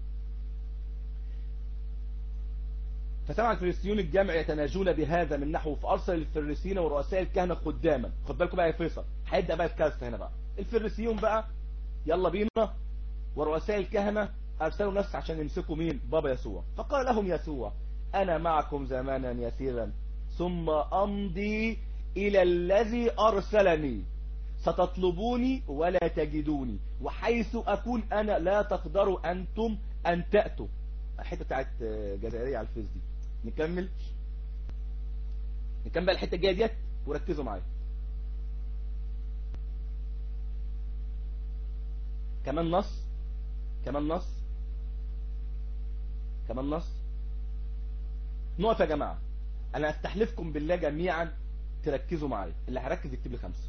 فسمع الفريسيون الجامع يتناجون بهذا من نحو فأرسل الفريسيين ورؤساء الكهنة قداما خد بالكم بقى يا فيصل هيبدأ بقى الكارثة هنا بقى الفريسيون بقى يلا بينا ورؤساء الكهنة أرسلوا ناس عشان يمسكوا مين بابا يسوع فقال لهم يسوع أنا معكم زمانا يسيرا ثم أمضي إلى الذي أرسلني ستطلبوني ولا تجدوني وحيث أكون أنا لا تقدروا أنتم أن تأتوا الحتة بتاعت جزائرية على الفيس دي نكمل نكمل الحتة الجاية ديت وركزوا معايا كمان نص كمان نص كمان نص نقف يا جماعة انا استحلفكم بالله جميعا تركزوا معايا اللي هركز يكتب لي خمسة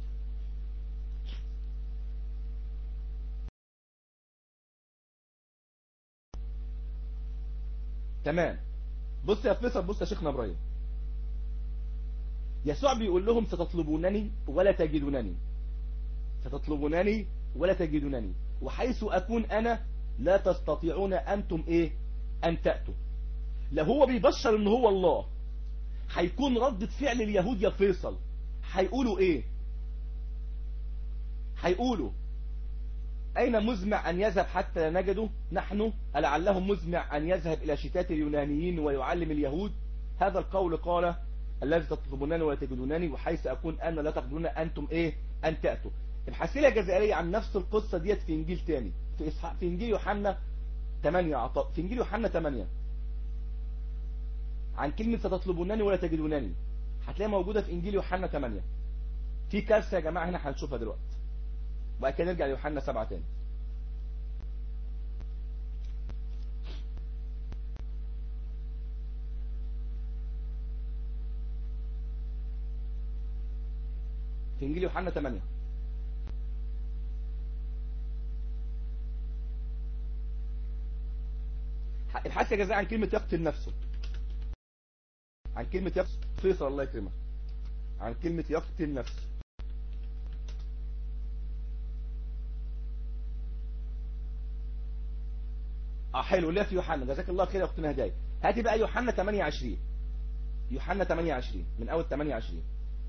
تمام بص يا فيصل بص يا شيخنا ابراهيم يسوع بيقول لهم ستطلبونني ولا تجدونني ستطلبونني ولا تجدونني وحيث أكون أنا لا تستطيعون أنتم إيه أن تأتوا لا هو بيبشر إن هو الله هيكون ردة فعل اليهود يا فيصل هيقولوا إيه هيقولوا أين مزمع أن يذهب حتى نجده نحن ألعله مزمع أن يذهب إلى شتات اليونانيين ويعلم اليهود هذا القول قال الذي تطلبونني ولا تجدونني وحيث أكون أنا لا تقدرون أنتم إيه أن تأتوا الحسيلة الجزائرية عن نفس القصة ديت في إنجيل تاني في, إسحاق في إنجيل يوحنا 8 عطاء في إنجيل يوحنا 8 عن كلمة ستطلبونني ولا تجدونني هتلاقيها موجودة في إنجيل يوحنا 8 في كارثة يا جماعة هنا هنشوفها دلوقتي وبعد كده نرجع ليوحنا 7 تاني في إنجيل يوحنا 8 الحث يا جزاء عن كلمة يقتل نفسه عن كلمة يقتل فيصل الله يكرمك عن كلمة يقتل نفسه اه حلو لا في يوحنا جزاك الله خير يا اختنا هدايا هاتي بقى يوحنا 28 يوحنا 28 من اول 28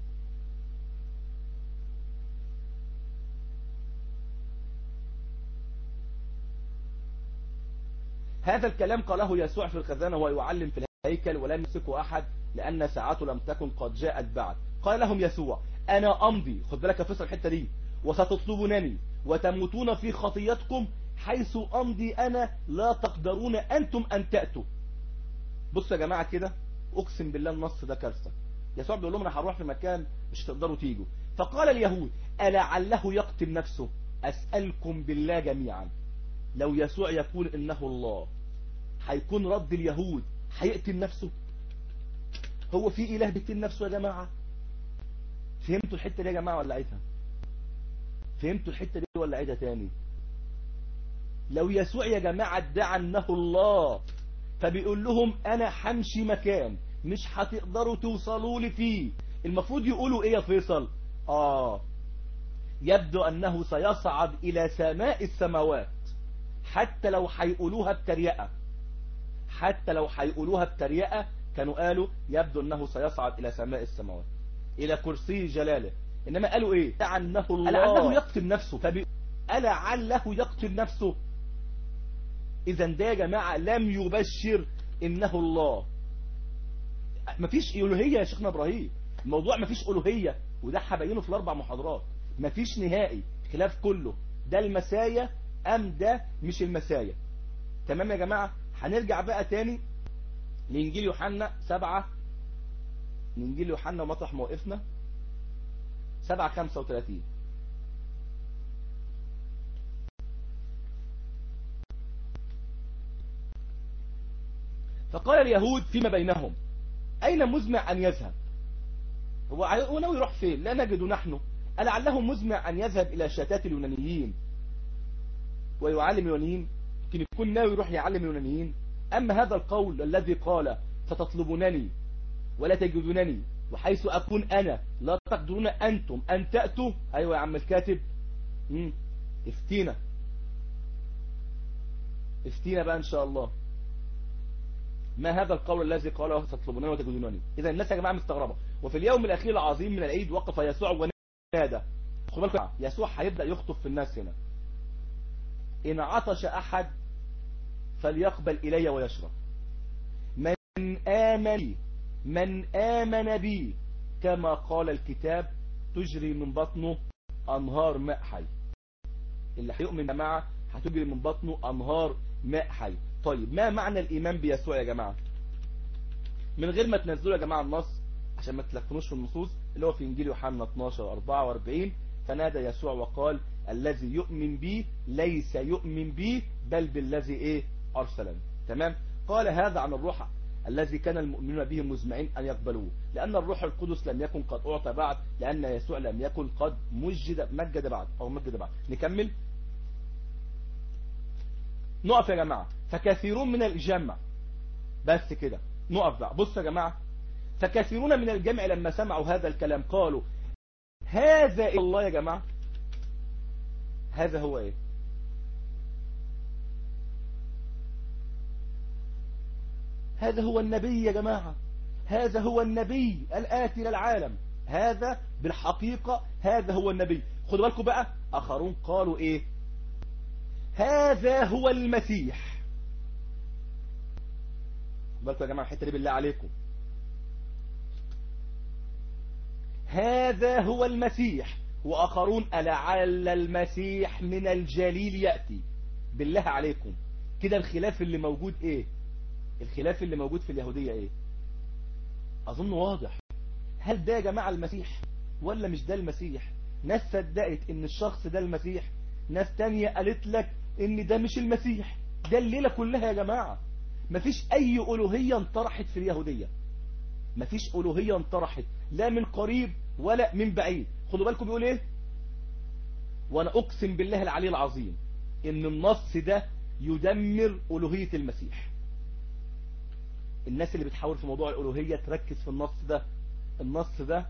هذا الكلام قاله يسوع في الخزانة وهو يعلم في الهيكل ولم يمسكه أحد لأن ساعته لم تكن قد جاءت بعد قال لهم يسوع انا امضي خد بالك يا فيصل الحته دي وستطلبونني وتموتون في خطيتكم حيث امضي انا لا تقدرون انتم ان تاتوا بصوا يا جماعه كده اقسم بالله النص ده كارثه يسوع بيقول لهم انا هروح في مكان مش تقدروا تيجوا فقال اليهود ألعله يقتل نفسه أسألكم بالله جميعا لو يسوع يقول إنه الله هيكون رد اليهود هيقتل نفسه هو في إله بيقتل نفسه يا جماعة فهمتوا الحتة دي يا جماعة ولا عيدها فهمتوا الحتة دي ولا عيدها تاني لو يسوع يا جماعة ادعى انه الله فبيقول لهم انا همشي مكان مش هتقدروا توصلوا لي فيه المفروض يقولوا ايه يا فيصل اه يبدو انه سيصعد الى سماء السماوات حتى لو هيقولوها بتريقة حتى لو هيقولوها بتريقة كانوا قالوا يبدو انه سيصعد الى سماء السماوات الى كرسي جلاله انما قالوا ايه لعنه الله لعله يقتل نفسه فبي... ألعله يقتل نفسه اذا ده يا جماعة لم يبشر انه الله مفيش الوهية يا شيخنا ابراهيم الموضوع مفيش الوهية وده هبينه في الاربع محاضرات مفيش نهائي خلاف كله ده المسايا ام ده مش المسايا تمام يا جماعة هنرجع بقى تاني لانجيل يوحنا سبعة لانجيل يوحنا ومطرح موقفنا سبعة خمسة وثلاثين فقال اليهود فيما بينهم أين مزمع أن يذهب هو ناوي يروح فين لا نجد نحن ألعله مزمع أن يذهب إلى شتات اليونانيين ويعلم اليونانيين يمكن يكون ناوي يروح يعلم اليونانيين أما هذا القول الذي قال ستطلبونني ولا تجدونني وحيث أكون أنا لا تقدرون أنتم أن تأتوا أيوة يا عم الكاتب مم. افتينا افتينا بقى إن شاء الله ما هذا القول الذي قاله ستطلبونني وتجدونني إذا الناس يا جماعة مستغربة وفي اليوم الأخير العظيم من العيد وقف يسوع ونادى خدوا بالكم يسوع هيبدأ يخطب في الناس هنا إن عطش أحد فليقبل إلي ويشرب من آمن بي من آمن بي كما قال الكتاب تجري من بطنه أنهار ماء حي اللي هيؤمن يا جماعة هتجري من بطنه أنهار ماء حي طيب ما معنى الإيمان بيسوع يا جماعة من غير ما تنزلوا يا جماعة النص عشان ما تلخنوش في النصوص اللي هو في إنجيل يوحنا 12 44 فنادى يسوع وقال الذي يؤمن بي ليس يؤمن بي بل بالذي ايه ارسلني تمام قال هذا عن الروح الذي كان المؤمنون به مزمعين ان يقبلوه لان الروح القدس لم يكن قد اعطى بعد لان يسوع لم يكن قد مجد مجد بعد او مجد بعد نكمل نقف يا جماعة فكثيرون من الجمع بس كده نقف بقى بصوا يا جماعة فكثيرون من الجمع لما سمعوا هذا الكلام قالوا هذا إيه الله يا جماعة هذا هو ايه هذا هو النبي يا جماعة هذا هو النبي الآتي للعالم هذا بالحقيقة هذا هو النبي خدوا بالكم بقى آخرون قالوا ايه هذا هو المسيح بالكم يا جماعة الحتة دي بالله عليكم هذا هو المسيح وآخرون ألعل المسيح من الجليل يأتي بالله عليكم كده الخلاف اللي موجود ايه الخلاف اللي موجود في اليهودية ايه اظن واضح هل ده يا جماعة المسيح ولا مش ده المسيح ناس صدقت ان الشخص ده المسيح ناس تانية قالت لك ان ده مش المسيح ده الليلة كلها يا جماعة مفيش اي الوهية انطرحت في اليهودية مفيش الوهية انطرحت لا من قريب ولا من بعيد خدوا بالكم بيقول ايه وانا اقسم بالله العلي العظيم ان النص ده يدمر الوهية المسيح الناس اللي بتحاول في موضوع الالوهية تركز في النص ده النص ده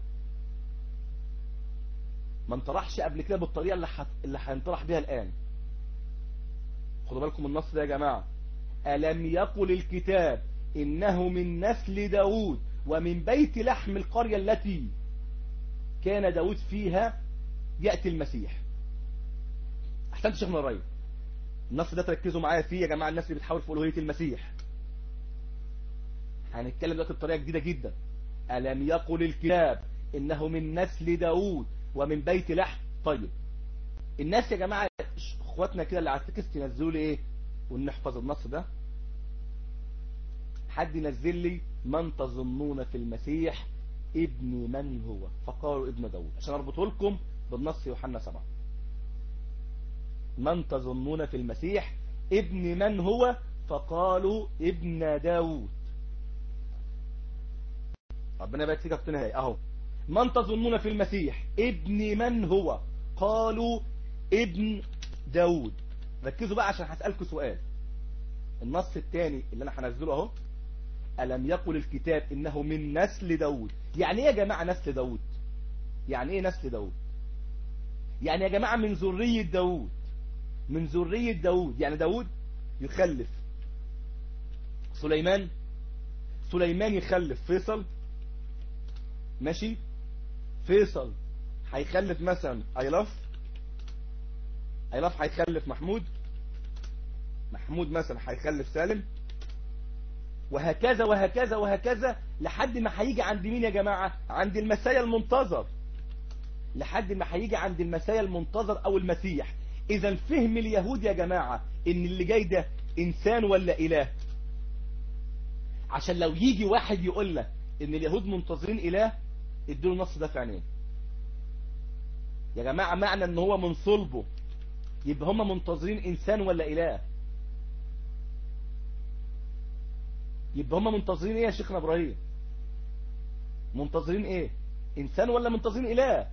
ما انطرحش قبل كده بالطريقة اللي حت... اللي هينطرح بيها الان خدوا بالكم النص ده يا جماعة ألم يقل الكتاب إنه من نسل داود ومن بيت لحم القرية التي كان داود فيها يأتي المسيح أحسنت شيخنا الرأي النص ده تركزوا معايا فيه يا جماعة الناس اللي بتحاول في ألوهية المسيح هنتكلم دلوقتي بطريقة جديدة جدا ألم يقل الكتاب إنه من نسل داود ومن بيت لحم طيب الناس يا جماعة اخواتنا كده اللي على التكست ينزلوا لي ايه ونحفظ النص ده حد ينزل لي من تظنون في المسيح ابن من هو فقالوا ابن داود عشان اربطه لكم بالنص يوحنا 7 من تظنون في المسيح ابن من هو فقالوا ابن داود ربنا يبارك فيك في النهايه اهو من تظنون في المسيح ابن من هو قالوا ابن داود ركزوا بقى عشان هسألكم سؤال النص الثاني اللي انا هنزله اهو ألم يقل الكتاب إنه من نسل داود يعني ايه يا جماعة نسل داود يعني ايه نسل داود يعني يا جماعة من ذرية داود من ذرية داود يعني داود يخلف سليمان سليمان يخلف فيصل ماشي فيصل هيخلف مثلا ايلاف ايلاف هيخلف محمود محمود مثلا هيخلف سالم وهكذا وهكذا وهكذا لحد ما هيجي عند مين يا جماعة عند المسايا المنتظر لحد ما هيجي عند المسايا المنتظر او المسيح اذا فهم اليهود يا جماعة ان اللي جاي ده انسان ولا اله عشان لو يجي واحد يقول لك ان اليهود منتظرين اله اديله النص ده في عينيه يا جماعة معنى ان هو من صلبه يبقى هم منتظرين انسان ولا اله يبقى هم منتظرين ايه يا شيخنا ابراهيم منتظرين ايه انسان ولا منتظرين اله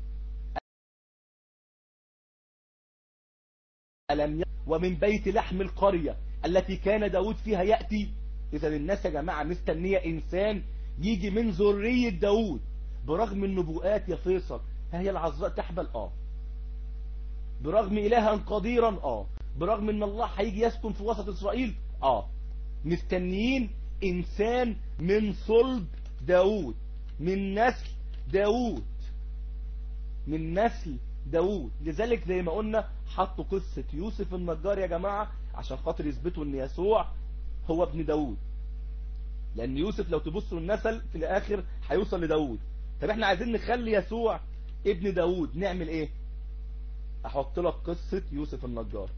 ألم ي... ومن بيت لحم القرية التي كان داود فيها يأتي إذا الناس يا جماعة مستنية إنسان يجي من ذرية داود برغم النبوءات يا فيصل هي العذراء تحبل آه برغم إلها قديرا آه برغم ان الله هيجي يسكن في وسط إسرائيل آه مستنيين إنسان من صلب داود من نسل داود من نسل داود لذلك زي ما قلنا حطوا قصة يوسف النجار يا جماعة عشان خاطر يثبتوا ان يسوع هو ابن داود لان يوسف لو تبصوا النسل في الاخر هيوصل لداود طب احنا عايزين نخلي يسوع ابن داود نعمل ايه احط لك قصة يوسف النجار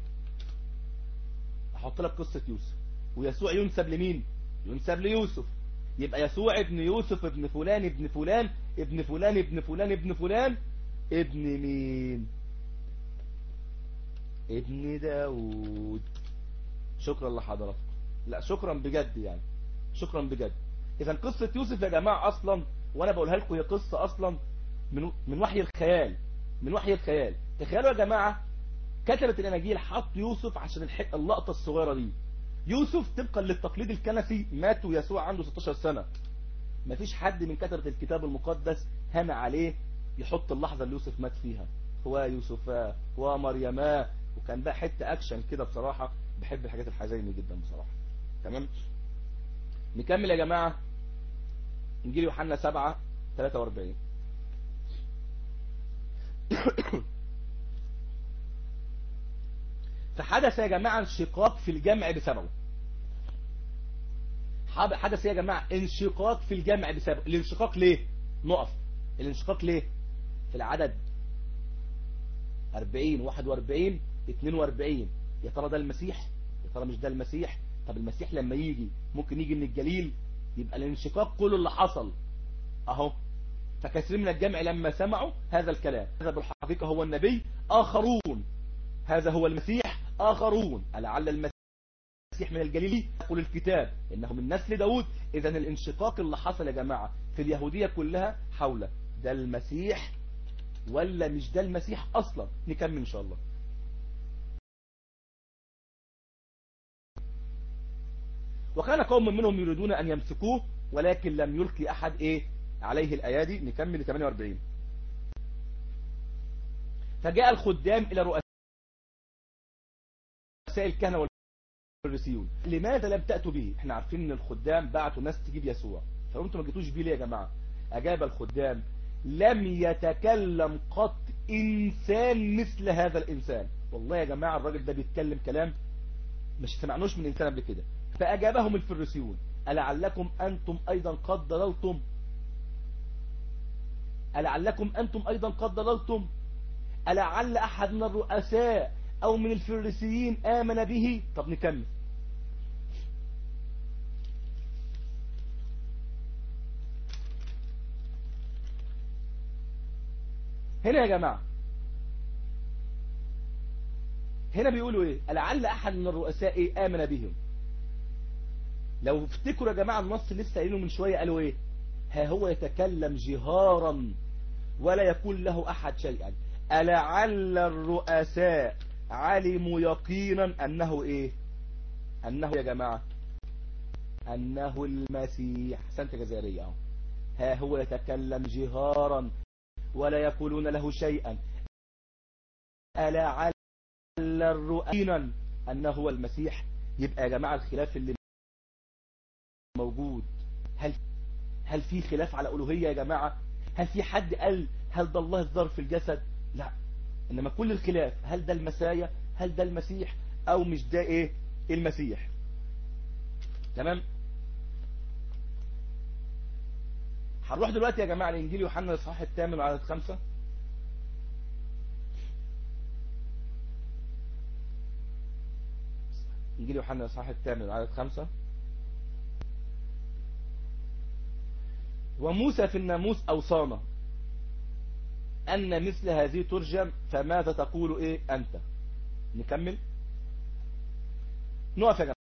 احط لك قصة يوسف ويسوع ينسب لمين ينسب ليوسف يبقى يسوع ابن يوسف ابن فلان ابن فلان ابن فلان ابن فلان ابن فلان ابن مين ابن داود شكرا لحضراتكم لا شكرا بجد يعني شكرا بجد اذا قصة يوسف يا جماعة اصلا وانا بقولها لكم هي قصة اصلا من من وحي الخيال من وحي الخيال تخيلوا يا جماعة كتبت الاناجيل حط يوسف عشان الحق اللقطة الصغيرة دي يوسف طبقا للتقليد الكنسي مات ويسوع عنده 16 سنة مفيش حد من كتبة الكتاب المقدس هنا عليه يحط اللحظة اللي يوسف مات فيها هو يوسفا هو مريما وكان بقى حتة اكشن كده بصراحة بحب الحاجات الحزينة جدا بصراحة تمام نكمل يا جماعة انجيل يوحنا 7 43 فحدث يا جماعة انشقاق في الجمع بسببه حدث يا جماعة انشقاق في الجمع بسببه الانشقاق ليه نقف الانشقاق ليه في العدد 40 41 42 يا ترى ده المسيح يا ترى مش ده المسيح طب المسيح لما يجي ممكن يجي من الجليل يبقى الانشقاق كله اللي حصل اهو فكثير من الجمع لما سمعوا هذا الكلام هذا بالحقيقة هو النبي آخرون هذا هو المسيح آخرون ألعل المسيح من الجليل يقول الكتاب إنه من نسل داود إذا الانشقاق اللي حصل يا جماعة في اليهودية كلها حول ده المسيح ولا مش ده المسيح أصلا نكمل إن شاء الله وكان قوم منهم يريدون أن يمسكوه ولكن لم يلقي أحد إيه عليه الأيادي نكمل 48 فجاء الخدام إلى رؤساء الكهنة والفريسيون لماذا لم تأتوا به احنا عارفين ان الخدام بعتوا ناس تجيب يسوع فانتوا ما جيتوش بيه ليه يا جماعة أجاب الخدام لم يتكلم قط إنسان مثل هذا الإنسان والله يا جماعة الراجل ده بيتكلم كلام مش سمعنوش من إنسان قبل كده فأجابهم الفريسيون ألعلكم أنتم أيضا قد ضللتم ألعلكم أنتم أيضا قد ضللتم ألعل أحد من الرؤساء أو من الفريسيين آمن به طب نكمل هنا يا جماعة هنا بيقولوا ايه لعل احد من الرؤساء ايه امن بهم لو افتكروا يا جماعة النص لسه قايلينه من شوية قالوا ايه ها هو يتكلم جهارا ولا يقول له احد شيئا ألعل الرؤساء علموا يقينا انه ايه انه يا جماعة انه المسيح سنة جزائرية اهو ها هو يتكلم جهارا ولا يقولون له شيئا ألعل الرؤينا أنه هو المسيح يبقى يا جماعة الخلاف اللي موجود هل هل في خلاف على ألوهية يا جماعة هل في حد قال هل ده الله الظهر في الجسد لا إنما كل الخلاف هل ده المسايا هل ده المسيح أو مش ده إيه المسيح تمام هنروح دلوقتي يا جماعة لإنجيل يوحنا الإصحاح الثامن وعدد خمسة إنجيل يوحنا الإصحاح الثامن وعدد خمسة وموسى في الناموس أوصانا أن مثل هذه ترجم فماذا تقول إيه أنت نكمل نقف يا جماعة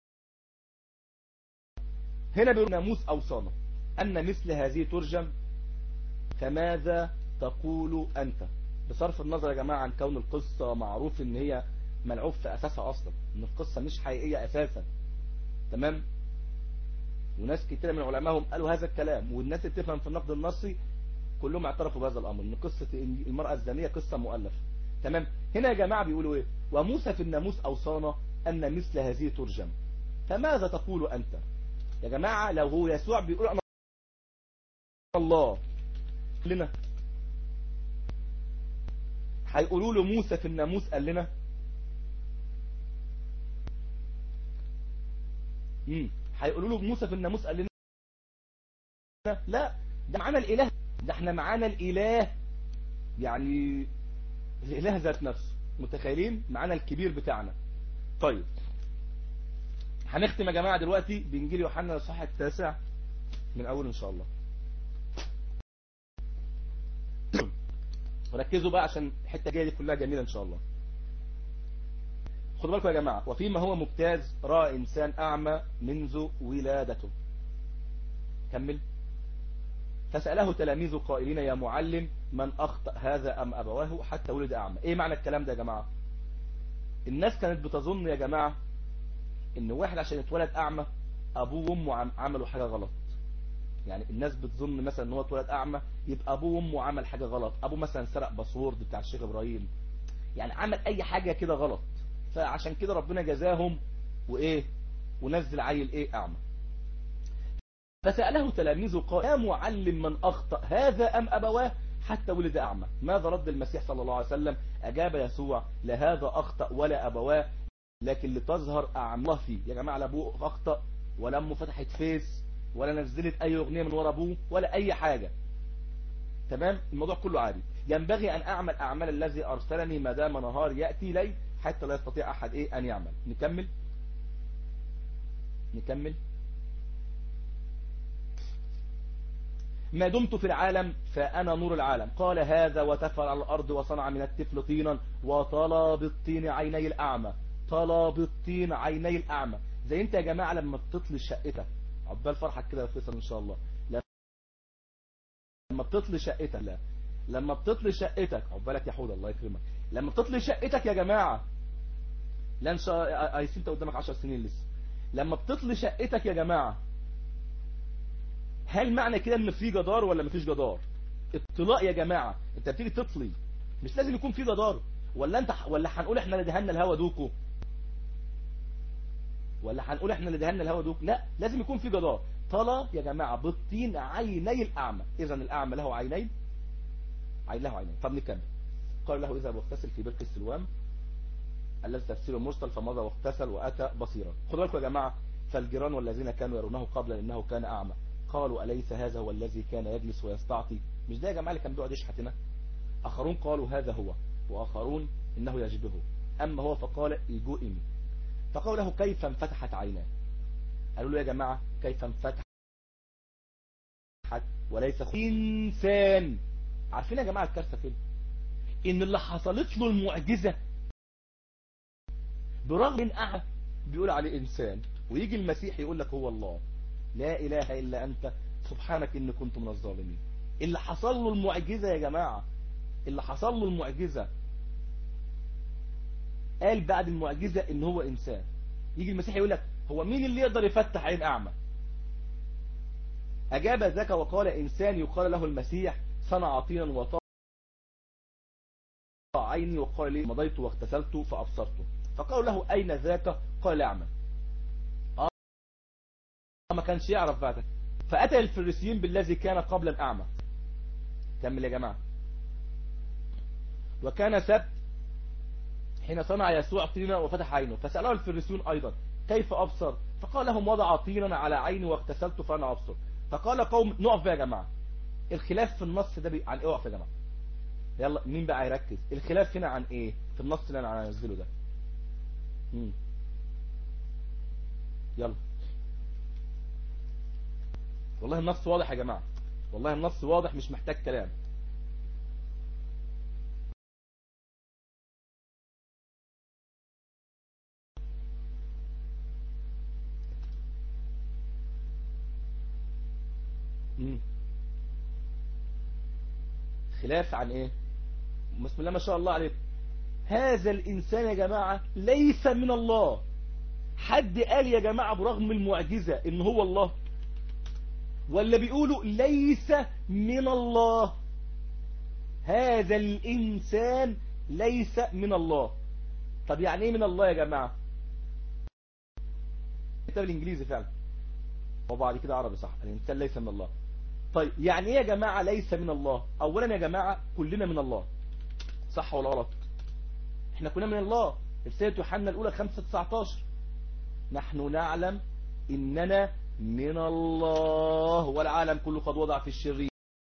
هنا بيقول ناموس أوصانا أن مثل هذه ترجم فماذا تقول أنت بصرف النظر يا جماعة عن كون القصة معروف ان هي ملعوب في أساسها أصلا ان القصة مش حقيقية أساسا تمام وناس كتير من علمائهم قالوا هذا الكلام والناس اللي بتفهم في النقد النصي كلهم اعترفوا بهذا الأمر ان قصة المرأة الزانية قصة مؤلفة تمام هنا يا جماعة بيقولوا ايه وموسى في الناموس أوصانا أن مثل هذه ترجم فماذا تقول أنت يا جماعة لو هو يسوع بيقول أنا الله لنا هيقولوا له موسى في الناموس قال لنا امم هيقولوا له موسى في الناموس قال لنا لا ده معانا الاله ده احنا معانا الاله يعني الاله ذات نفسه متخيلين معانا الكبير بتاعنا طيب هنختم يا جماعه دلوقتي بانجيل يوحنا الاصحاح التاسع من اول ان شاء الله وركزوا بقى عشان الحته الجايه دي كلها جميله ان شاء الله خدوا بالكم يا جماعه وفيما هو مجتاز راى انسان اعمى منذ ولادته كمل فساله تلاميذه قائلين يا معلم من اخطا هذا ام ابواه حتى ولد اعمى ايه معنى الكلام ده يا جماعه الناس كانت بتظن يا جماعه ان واحد عشان اتولد اعمى ابوه وامه عملوا حاجه غلط يعني الناس بتظن مثلا ان هو اتولد اعمى يبقى ابوه وامه عمل حاجه غلط ابوه مثلا سرق باسورد بتاع الشيخ ابراهيم يعني عمل اي حاجه كده غلط فعشان كده ربنا جزاهم وايه ونزل عيل ايه اعمى فساله تلاميذه قال يا معلم من اخطا هذا ام ابواه حتى ولد اعمى ماذا رد المسيح صلى الله عليه وسلم اجاب يسوع لا هذا اخطا ولا ابواه لكن لتظهر اعماه فيه يا جماعه لا ابوه اخطا ولا امه فتحت فيس ولا نزلت اي اغنية من ورا ابوه ولا اي حاجة تمام الموضوع كله عادي ينبغي ان اعمل اعمال الذي ارسلني ما دام نهار يأتي لي حتى لا يستطيع احد ايه ان يعمل نكمل نكمل ما دمت في العالم فأنا نور العالم قال هذا وتفل على الأرض وصنع من الطفل طينا وطلى بالطين عيني الأعمى طلى بالطين عيني الأعمى زي انت يا جماعة لما بتطلي شقتك عقبال فرحك كده يا فيصل ان شاء الله لما بتطلي شقتك لا لما بتطلي شقتك عقبالك يا حود الله يكرمك لما بتطلي شقتك يا جماعة لا ان شاء ايسي انت قدامك 10 سنين لسه لما بتطلي شقتك يا جماعة هل معنى كده ان في جدار ولا مفيش جدار اطلاق يا جماعة انت بتيجي تطلي مش لازم يكون في جدار ولا انت ولا هنقول احنا اللي دهنا الهوا دوكو ولا هنقول احنا اللي دهنا الهوا دوك لا لازم يكون في جدار طلى يا جماعة بالطين عيني الأعمى إذا الأعمى له عينين عين له عينين طب نكمل قال له إذا واغتسل في برك السلوام الذي تفسيره مرسل فمضى واغتسل وأتى بصيرا خدوا بالكم يا جماعة فالجيران والذين كانوا يرونه قبل إنه كان أعمى قالوا أليس هذا هو الذي كان يجلس ويستعطي مش ده يا جماعة اللي كان بيقعد يشحت هنا اخرون قالوا هذا هو واخرون انه يشبهه اما هو فقال يجوئني فقالوا له كيف انفتحت عيناه قالوا له يا جماعة كيف انفتحت وليس انسان عارفين يا جماعة الكارثة فين ان اللي حصلت له المعجزة برغم ان اعلى بيقول عليه انسان ويجي المسيح يقول لك هو الله لا اله الا انت سبحانك اني كنت من الظالمين اللي حصل له المعجزة يا جماعة اللي حصل له المعجزة قال بعد المعجزة ان هو انسان يجي المسيح يقول لك هو مين اللي يقدر يفتح عين اعمى اجاب ذاك وقال انسان يقال له المسيح صنع طينا وطاع عيني وقال لي مضيت واغتسلت فابصرته فقالوا له اين ذاك قال اعمى اه ما كانش يعرف بعد فاتى الفريسيين بالذي كان قبل الاعمى كمل يا جماعه وكان سبت حين صنع يسوع طينا وفتح عينه فسأله الفريسيون أيضا كيف أبصر فقال لهم وضع طينا على عيني واغتسلت فأنا أبصر فقال قوم نقف يا جماعة الخلاف في النص ده بي... عن ايه اقف يا جماعة يلا مين بقى يركز الخلاف هنا عن ايه في النص اللي انا هنزله ده مم. يلا والله النص واضح يا جماعة والله النص واضح مش محتاج كلام مم. خلاف عن ايه بسم الله ما شاء الله عليك هذا الانسان يا جماعة ليس من الله حد قال يا جماعة برغم المعجزة ان هو الله ولا بيقولوا ليس من الله هذا الانسان ليس من الله طب يعني ايه من الله يا جماعة كتاب الانجليزي فعلا وبعد كده عربي صح الانسان ليس من الله طيب يعني ايه يا جماعة ليس من الله اولا يا جماعة كلنا من الله صح ولا غلط احنا كلنا من الله رسالة يوحنا الاولى 5 19 نحن نعلم اننا من الله والعالم كله قد وضع في الشرير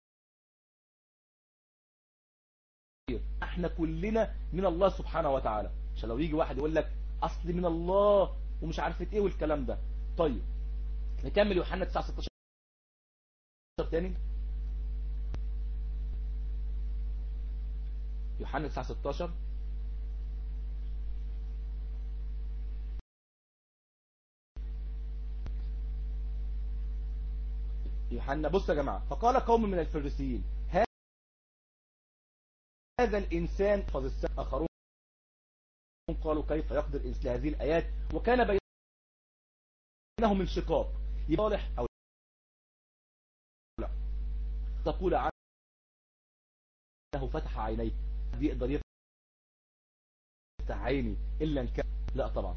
احنا كلنا من الله سبحانه وتعالى عشان لو يجي واحد يقول لك اصل من الله ومش عارفه ايه والكلام ده طيب نكمل يوحنا 9 16 تاني يوحنا 9 16 يوحنا بص يا جماعة فقال قوم من الفريسيين هذا الإنسان فضل السنة آخرون قالوا كيف يقدر مثل هذه الآيات وكان بينهم انشقاق صالح أو لا تقول عنه فتح عينيه يقدر يفتح عيني إلا ان كان لا طبعا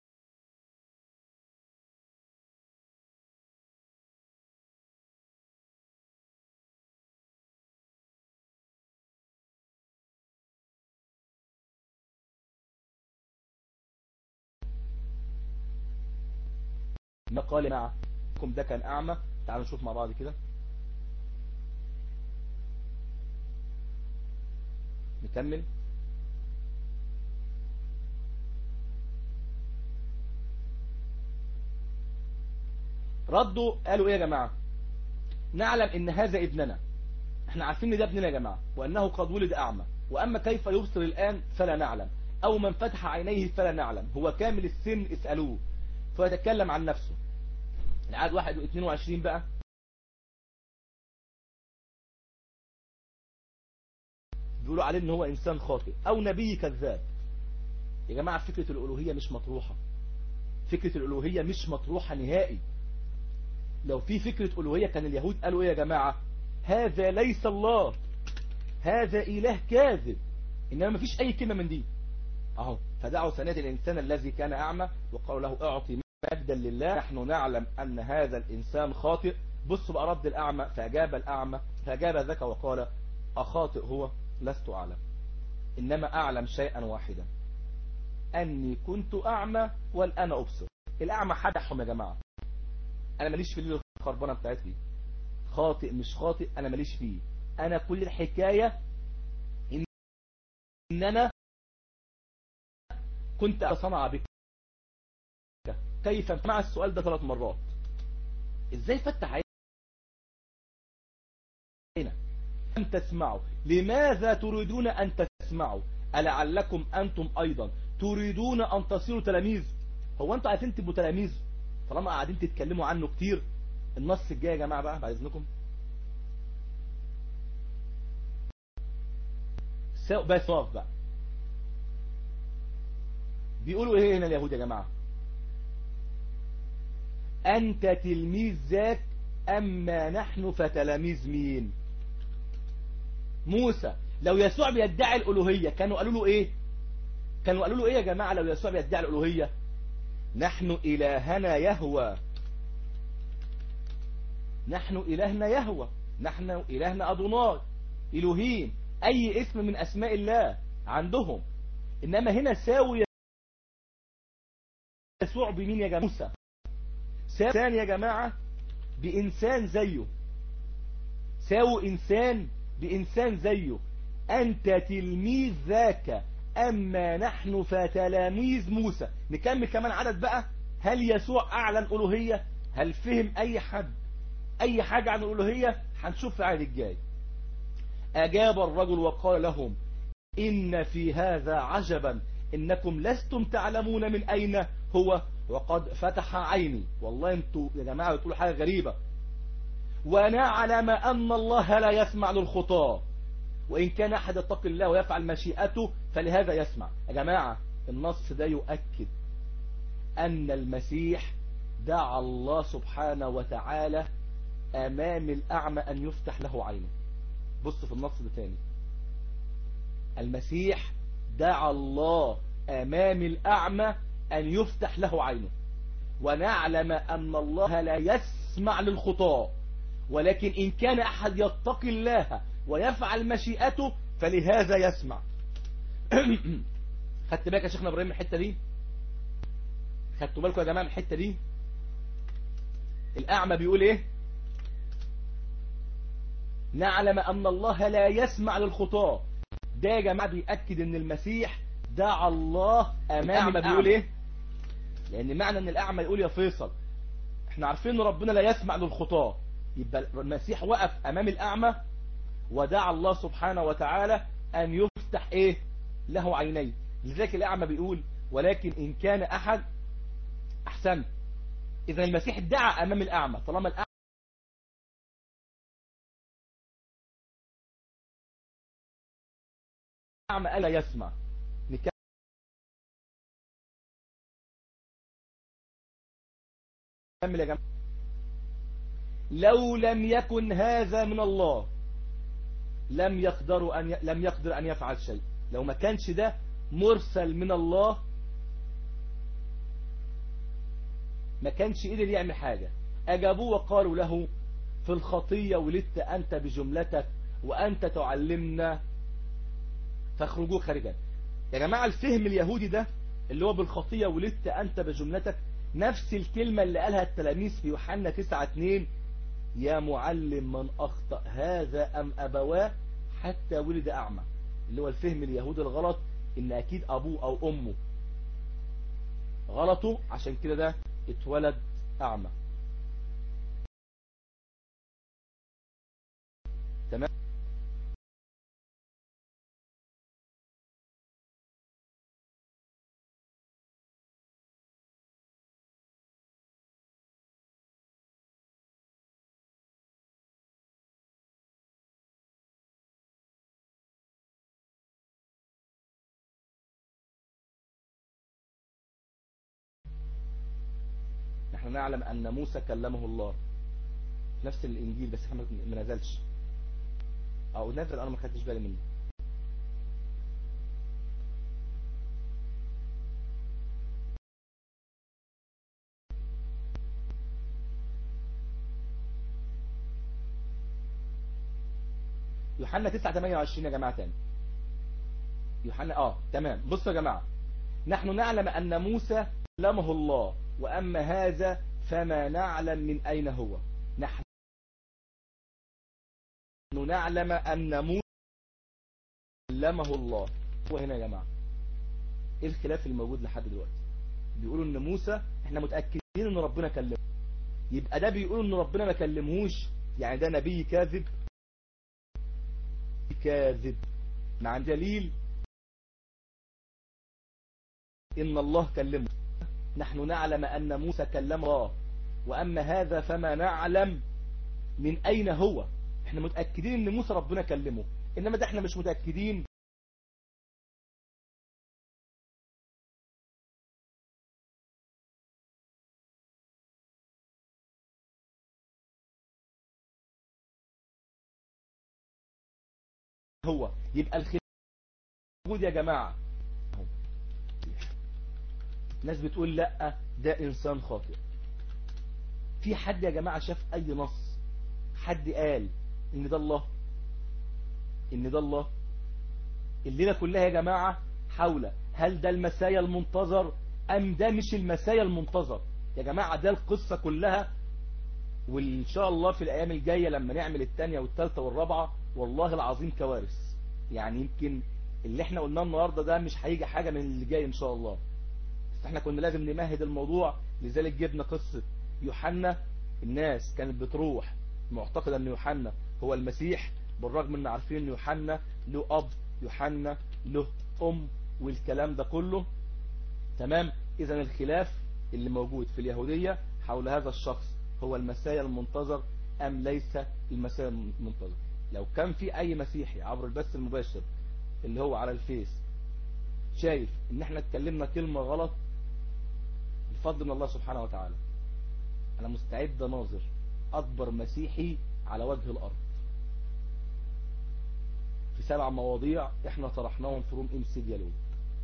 ما قال معكم ده كان أعمى تعالوا نشوف مع بعض كده نكمل ردوا قالوا ايه يا جماعة نعلم ان هذا ابننا احنا عارفين ان ده ابننا يا جماعة وانه قد ولد اعمى واما كيف يبصر الان فلا نعلم او من فتح عينيه فلا نعلم هو كامل السن اسألوه فيتكلم عن نفسه العدد 22 بقى بيقولوا عليه ان هو انسان خاطئ او نبي كذاب يا جماعة فكرة الالوهية مش مطروحة فكرة الالوهية مش مطروحة نهائي لو في فكرة الوهية كان اليهود قالوا ايه يا جماعة هذا ليس الله هذا اله كاذب انما مفيش اي كلمة من دي اهو فدعوا سنة الانسان الذي كان اعمى وقالوا له اعطي مجدا لله نحن نعلم ان هذا الانسان خاطئ بصوا بقى رد الاعمى فاجاب الاعمى فاجاب ذاك وقال اخاطئ هو لست اعلم انما اعلم شيئا واحدا اني كنت اعمى والان ابصر الاعمى حدحهم يا جماعة انا ماليش في الليل الخربانة بتاعتي خاطئ مش خاطئ انا ماليش فيه انا كل الحكاية ان, إن انا كنت صنع بك كيف مع السؤال ده ثلاث مرات ازاي فتح عينك أن تسمعوا لماذا تريدون أن تسمعوا ألعلكم أنتم أيضا تريدون أن تصيروا تلاميذ هو أنتوا عايزين تبقوا تلاميذ طالما قاعدين تتكلموا عنه كتير النص الجاي يا جماعة بقى بعد إذنكم بس واقف بقى بيقولوا ايه هنا اليهود يا جماعة انت تلميذ ذاك اما نحن فتلاميذ مين موسى لو يسوع بيدعي الالوهية كانوا قالوا له ايه كانوا قالوا له ايه يا جماعة لو يسوع بيدعي الالوهية نحن الهنا يهوى نحن الهنا يهوى نحن الهنا ادوناي الوهيم اي اسم من اسماء الله عندهم انما هنا ساوي يسوع بمين يا جماعة موسى ساوي يا جماعة بإنسان زيه ساوي إنسان بإنسان زيه أنت تلميذ ذاك أما نحن فتلاميذ موسى نكمل كمان عدد بقى هل يسوع أعلن ألوهية هل فهم أي حد أي حاجة عن الألوهية هنشوف في العدد الجاي أجاب الرجل وقال لهم إن في هذا عجبا إنكم لستم تعلمون من أين هو وقد فتح عيني والله انتوا يا جماعة بتقولوا حاجة غريبة ونعلم أن الله لا يسمع للخطاة وإن كان أحد يتقي الله ويفعل مشيئته فلهذا يسمع يا جماعة النص ده يؤكد أن المسيح دعا الله سبحانه وتعالى أمام الأعمى أن يفتح له عينه بص في النص ده تاني المسيح دعا الله أمام الأعمى أن يفتح له عينه ونعلم أن الله لا يسمع للخطاة ولكن إن كان أحد يتقي الله ويفعل مشيئته فلهذا يسمع خدت بالك يا شيخنا إبراهيم من الحتة دي خدتوا بالكم يا جماعة من الحتة دي الأعمى بيقول إيه نعلم أن الله لا يسمع للخطاة ده يا جماعة بيأكد أن المسيح دعا الله أمام الأعمى بيقول إيه لأن معنى أن الأعمى يقول يا فيصل احنا عارفين أن ربنا لا يسمع للخطاة يبقى المسيح وقف أمام الأعمى ودعا الله سبحانه وتعالى أن يفتح إيه له عينيه لذلك الأعمى بيقول ولكن إن كان أحد أحسن إذا المسيح دعا أمام الأعمى طالما الأعمى الأعمى ألا يسمع نكمل يا جماعة لو لم يكن هذا من الله لم يقدر أن ي... لم يقدر أن يفعل شيء لو ما كانش ده مرسل من الله ما كانش قدر يعمل حاجة أجابوه وقالوا له في الخطية ولدت أنت بجملتك وأنت تعلمنا فاخرجوه خارجا يا جماعة الفهم اليهودي ده اللي هو بالخطية ولدت أنت بجملتك نفس الكلمة اللي قالها التلاميذ في يوحنا 9 2 يا معلم من أخطأ هذا أم أبواه حتى ولد أعمى اللي هو الفهم اليهودي الغلط إن أكيد أبوه أو أمه غلطه عشان كده ده اتولد أعمى تمام نحن نعلم أن موسى كلمه الله نفس الإنجيل بس احنا ما نزلش أو نزل أنا ما خدتش بالي منه يوحنا 9 28 يا جماعة تاني يوحنا اه تمام بصوا يا جماعة نحن نعلم أن موسى كلمه الله وأما هذا فما نعلم من أين هو نحن نعلم أن موسى كلمه الله وهنا يا جماعة ايه الخلاف الموجود لحد دلوقتي بيقولوا ان موسى احنا متأكدين ان ربنا كلمه يبقى ده بيقولوا ان ربنا ما كلمهوش يعني ده نبي كاذب كاذب مع دليل ان الله كلمه نحن نعلم ان موسى كلم الله واما هذا فما نعلم من اين هو احنا متأكدين ان موسى ربنا كلمه انما ده احنا مش متأكدين هو يبقى الخلاف موجود يا جماعة ناس بتقول لا ده انسان خاطئ في حد يا جماعة شاف اي نص حد قال ان ده الله ان ده الله الليلة كلها يا جماعة حول هل ده المسايا المنتظر ام ده مش المسايا المنتظر يا جماعة ده القصة كلها وان شاء الله في الايام الجاية لما نعمل التانية والتالتة والرابعة والله العظيم كوارث يعني يمكن اللي احنا قلناه النهاردة ده مش هيجي حاجة من اللي جاي ان شاء الله بس احنا كنا لازم نمهد الموضوع لذلك جبنا قصة يوحنا الناس كانت بتروح معتقدة ان يوحنا هو المسيح بالرغم ان عارفين ان يوحنا له اب يوحنا له ام والكلام ده كله تمام اذا الخلاف اللي موجود في اليهودية حول هذا الشخص هو المسايا المنتظر ام ليس المسايا المنتظر لو كان في اي مسيحي عبر البث المباشر اللي هو على الفيس شايف ان احنا اتكلمنا كلمة غلط بفضل من الله سبحانه وتعالى انا مستعد ناظر اكبر مسيحي على وجه الارض في سبع مواضيع احنا طرحناهم في روم ام سي ديالوج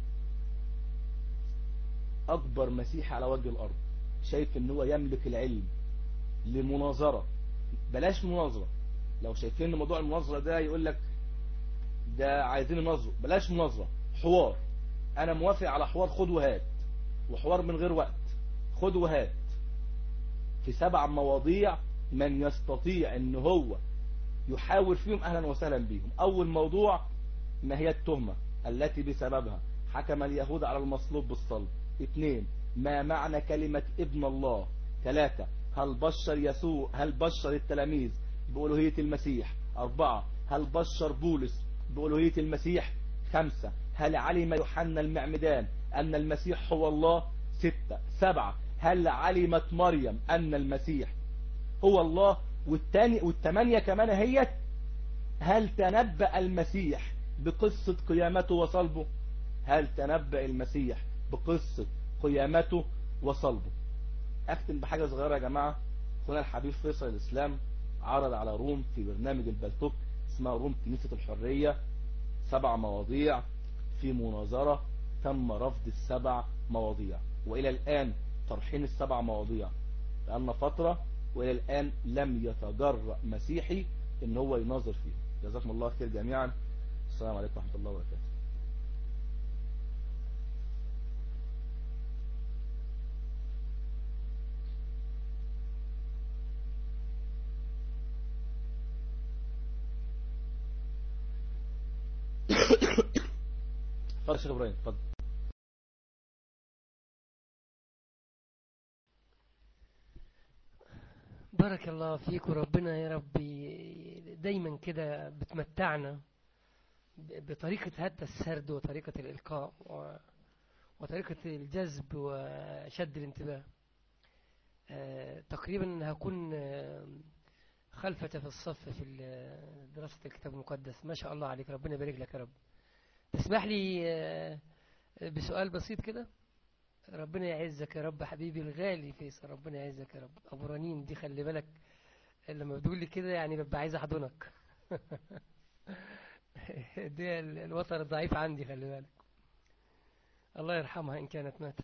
اكبر مسيحي على وجه الارض شايف ان هو يملك العلم لمناظرة بلاش مناظرة لو شايفين ان موضوع المناظرة ده يقول لك ده عايزين نناظره بلاش مناظرة حوار انا موافق على حوار خد وهات وحوار من غير وقت خد وهات في سبع مواضيع من يستطيع ان هو يحاور فيهم اهلا وسهلا بهم اول موضوع ما هي التهمة التي بسببها حكم اليهود على المصلوب بالصلب اثنين ما معنى كلمة ابن الله ثلاثة هل بشر يسوع هل بشر التلاميذ بألوهية المسيح أربعة هل بشر بولس بألوهية المسيح خمسة هل علم يوحنا المعمدان أن المسيح هو الله ستة سبعة هل علمت مريم أن المسيح هو الله والتاني والتمانية كمان هي هل تنبأ المسيح بقصة قيامته وصلبه هل تنبأ المسيح بقصة قيامته وصلبه اختم بحاجة صغيرة يا جماعة هنا الحبيب فيصل الاسلام عرض على روم في برنامج البلتوك اسمها روم كنيسة الحرية سبع مواضيع في مناظرة تم رفض السبع مواضيع والى الان طرحين السبع مواضيع لأن فترة والى الان لم يتجرأ مسيحي ان هو يناظر فيه جزاكم الله خير جميعا السلام عليكم ورحمة الله وبركاته اتفضل يا شيخ ابراهيم اتفضل بارك الله فيك وربنا يا ربي دايما كده بتمتعنا بطريقة هذا السرد وطريقة الإلقاء و... وطريقة الجذب وشد الانتباه آه، تقريبا هكون آه، خلفة في الصف في ال- دراسة الكتاب المقدس ما شاء الله عليك ربنا يبارك لك يا رب تسمح لي آه، بسؤال بسيط كده ربنا يعزك يا رب حبيبي الغالي فيصل ربنا يعزك يا رب ابو رنين دي خلي بالك لما بتقول لي كده يعني ببقى عايز احضنك دي ال- الوتر الضعيف عندي خلي بالك الله يرحمها ان كانت ماتت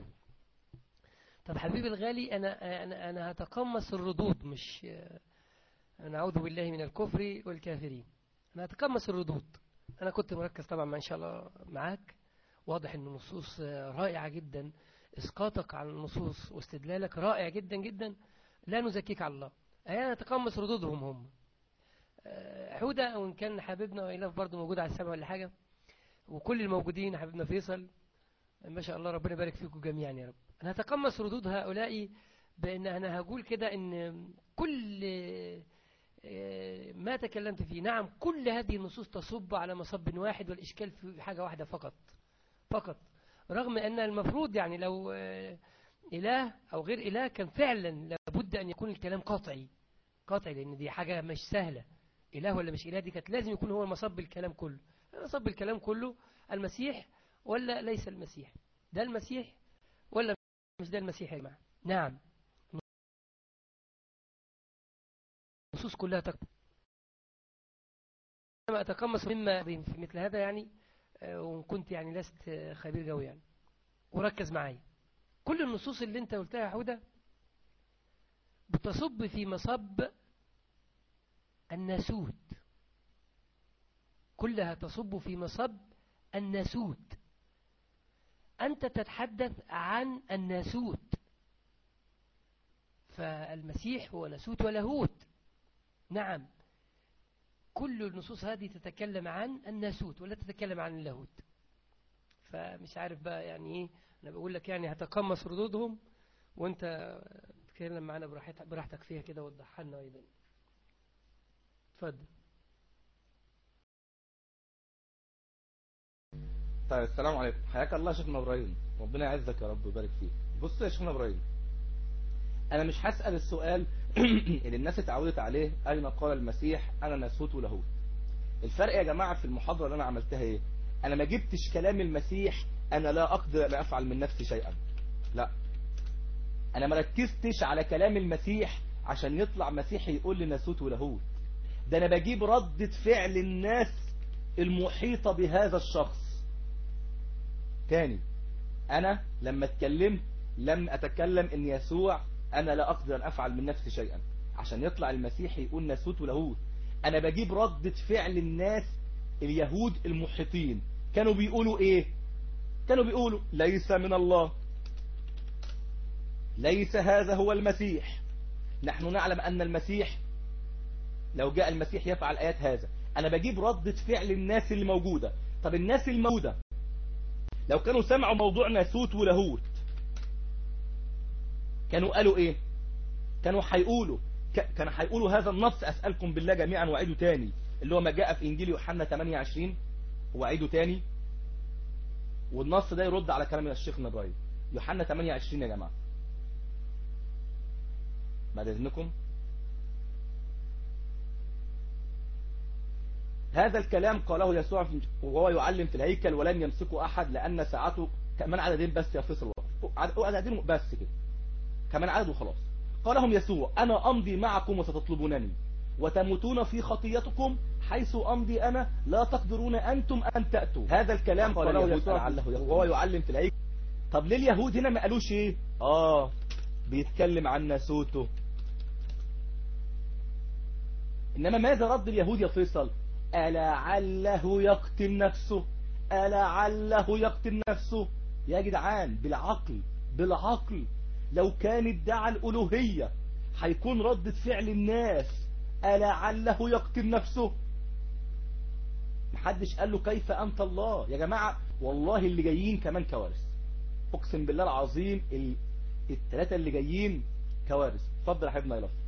طب حبيبي الغالي انا انا انا هتقمص الردود مش نعوذ بالله من الكفر والكافرين انا هتقمص الردود انا كنت مركز طبعا ما ان شاء الله معاك واضح ان النصوص رائعة جدا اسقاطك على النصوص واستدلالك رائع جدا جدا لا نزكيك على الله احيانا نتقمص ردودهم هم آه، حودة وإن كان حبيبنا وإله برضه موجود على السماء ولا حاجة وكل الموجودين حبيبنا فيصل ما شاء الله ربنا يبارك فيكم جميعا يا رب أنا هتقمص ردود هؤلاء بأن أنا هقول كده أن كل آه، ما تكلمت فيه نعم كل هذه النصوص تصب على مصب واحد والإشكال في حاجة واحدة فقط فقط رغم أن المفروض يعني لو آه، إله أو غير إله كان فعلا لابد أن يكون الكلام قاطعي قاطعي لأن دي حاجة مش سهلة إله ولا مش إله دي كانت لازم يكون هو مصب الكلام كله مصب الكلام كله المسيح ولا ليس المسيح ده المسيح ولا مش ده المسيح يا جماعة نعم النصوص كلها تكتب أنا أتقمص مما في مثل هذا يعني آه، وإن كنت يعني لست آه، خبير قوي يعني وركز معايا كل النصوص اللي انت قلتها يا حودة بتصب في مصب الناسوت كلها تصب في مصب الناسوت أنت تتحدث عن الناسوت فالمسيح هو ناسوت ولاهوت نعم كل النصوص هذه تتكلم عن الناسوت ولا تتكلم عن اللاهوت فمش عارف بقى يعني ايه انا بقول لك يعني هتقمص ردودهم وانت تتكلم معانا براحتك براحتك فيها كده وتضحى لنا ايضا اتفضل طيب السلام عليكم حياك الله يا شيخنا ابراهيم ربنا يعزك يا رب ويبارك فيك بص يا شيخنا ابراهيم انا مش هسأل السؤال اللي الناس اتعودت عليه اين قال المسيح انا ناسوت ولاهوت الفرق يا جماعة في المحاضرة اللي انا عملتها ايه انا ما جبتش كلام المسيح انا لا اقدر ان افعل من نفسي شيئا لا انا ما ركزتش على كلام المسيح عشان يطلع مسيحي يقول لي ناسوت ولاهوت ده انا بجيب ردة فعل الناس المحيطة بهذا الشخص تاني انا لما اتكلمت لم اتكلم ان يسوع انا لا اقدر ان افعل من نفسي شيئا عشان يطلع المسيح يقول ناسوت ولاهوت انا بجيب ردة فعل الناس اليهود المحيطين كانوا بيقولوا ايه كانوا بيقولوا ليس من الله ليس هذا هو المسيح نحن نعلم ان المسيح لو جاء المسيح يفعل ايات هذا انا بجيب ردة فعل الناس اللي موجودة طب الناس الموجودة لو كانوا سمعوا موضوع ناسوت ولاهوت كانوا قالوا ايه كانوا هيقولوا ك- كانوا هيقولوا هذا النص اسألكم بالله جميعا واعيده تاني اللي هو ما جاء في انجيل يوحنا 28 واعيده تاني والنص ده يرد على كلام الشيخ ابراهيم يوحنا 28 يا جماعة بعد اذنكم هذا الكلام قاله يسوع في- وهو يعلم في الهيكل ولن يمسكه أحد لأن ساعته كمان عددين بس يا فيصل عدد- عددين بس كده كمان عدد وخلاص قال لهم يسوع أنا أمضي معكم وستطلبونني وتموتون في خطيتكم حيث أمضي أنا لا تقدرون أنتم أن تأتوا هذا الكلام قاله يسوع وهو يعلم في الهيكل طب ليه اليهود هنا ما قالوش ايه اه بيتكلم عن ناسوته إنما ماذا رد اليهود يا فيصل ألعله يقتل نفسه ألعله يقتل نفسه يا جدعان بالعقل بالعقل لو كان ادعى الألوهية هيكون ردة فعل الناس ألعله يقتل نفسه محدش قال له كيف أنت الله يا جماعة والله اللي جايين كمان كوارث أقسم بالله العظيم ال- التلاتة اللي جايين كوارث اتفضل يا حبيبنا يلا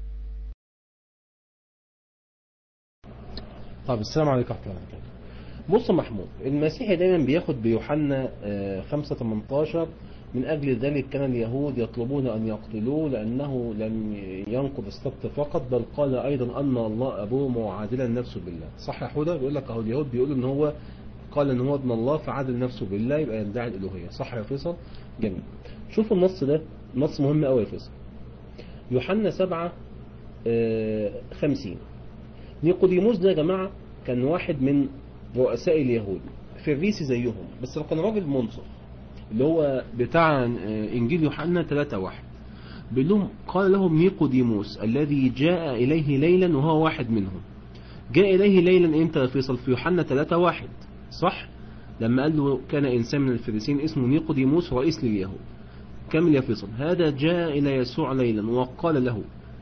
طب السلام عليكم ورحمة الله وبركاته بص يا محمود المسيحي دايما بياخد بيوحنا آه، 5 18 من أجل ذلك كان اليهود يطلبون أن يقتلوه لأنه لم ينقض السبت فقط بل قال أيضا أن الله أبوه معادلا نفسه بالله صح يا حودة بيقول لك أهو اليهود بيقولوا أن هو قال أن هو ابن الله فعادل نفسه بالله يبقى يدعي الألوهية صح يا فيصل جميل شوفوا النص ده نص مهم قوي يا فيصل يوحنا 7 آه، 50 نيقوديموس ده يا جماعة كان واحد من رؤساء اليهود فريسي زيهم بس كان راجل منصف اللي هو بتاع آه، انجيل يوحنا 3 واحد بيقول لهم قال لهم نيقوديموس الذي جاء اليه ليلا وهو واحد منهم جاء اليه ليلا امتى يا فيصل في يوحنا 3 واحد صح لما قال له كان انسان من الفريسين اسمه نيقوديموس رئيس لليهود كمل يا فيصل هذا جاء الى يسوع ليلا وقال له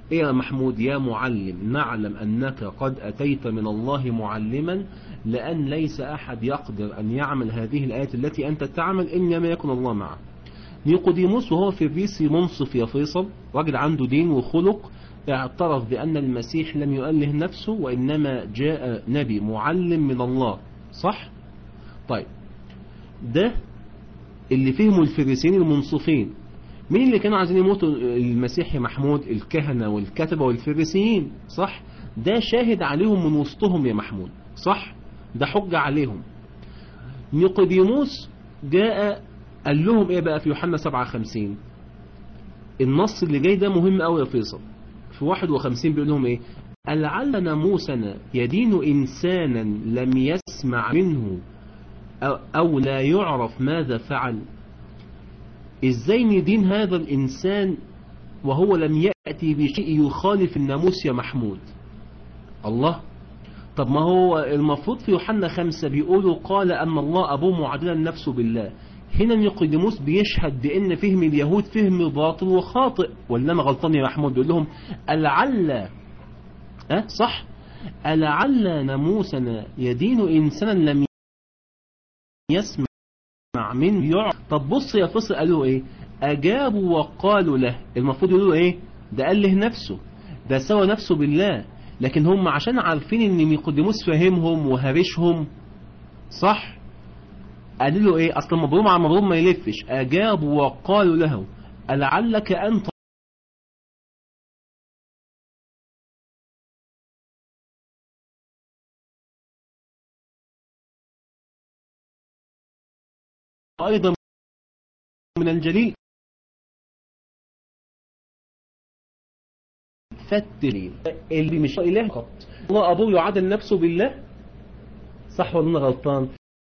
إيه يا محمود يا معلم نعلم أنك قد أتيت من الله معلما لأن ليس أحد يقدر أن يعمل هذه الآيات التي أنت تعمل إن لم يكن الله معه نيقوديموس وهو في الريسي منصف يا فيصل راجل عنده دين وخلق اعترف بأن المسيح لم يؤله نفسه وإنما جاء نبي معلم من الله صح؟ طيب ده اللي فهموا الفريسيين المنصفين مين اللي كانوا عايزين يموتوا المسيح يا محمود الكهنة والكتبة والفريسيين صح ده شاهد عليهم من وسطهم يا محمود صح ده حجة عليهم نيقوديموس جاء قال لهم ايه بقى في يوحنا 57 النص اللي جاي ده مهم قوي يا فيصل في 51 بيقول لهم ايه لعل ناموسنا يدين انسانا لم يسمع منه أو, او لا يعرف ماذا فعل ازاي ندين هذا الانسان وهو لم يأتي بشيء يخالف الناموس يا محمود الله طب ما هو المفروض في يوحنا خمسة بيقولوا قال أن الله أبوه معادلا نفسه بالله هنا نيقوديموس بيشهد بأن فهم اليهود فهم باطل وخاطئ ولا أنا غلطان يا محمود بيقول لهم ألعل أه صح ألعل ناموسنا يدين إنسانا لم يسمع من يعرف طب بص يا فصل قالوا ايه اجابوا وقالوا له المفروض يقولوا ايه ده قال له نفسه ده سوى نفسه بالله لكن هم عشان عارفين ان نيقوديموس فاهمهم وهرشهم صح قالوا له ايه اصل مبروم على مبروم ما يلفش اجابوا وقالوا له ألعلك انت ايضا من الجليل فتري اللي مش اله فقط الله ابوه يعادل نفسه بالله صح ولا انا غلطان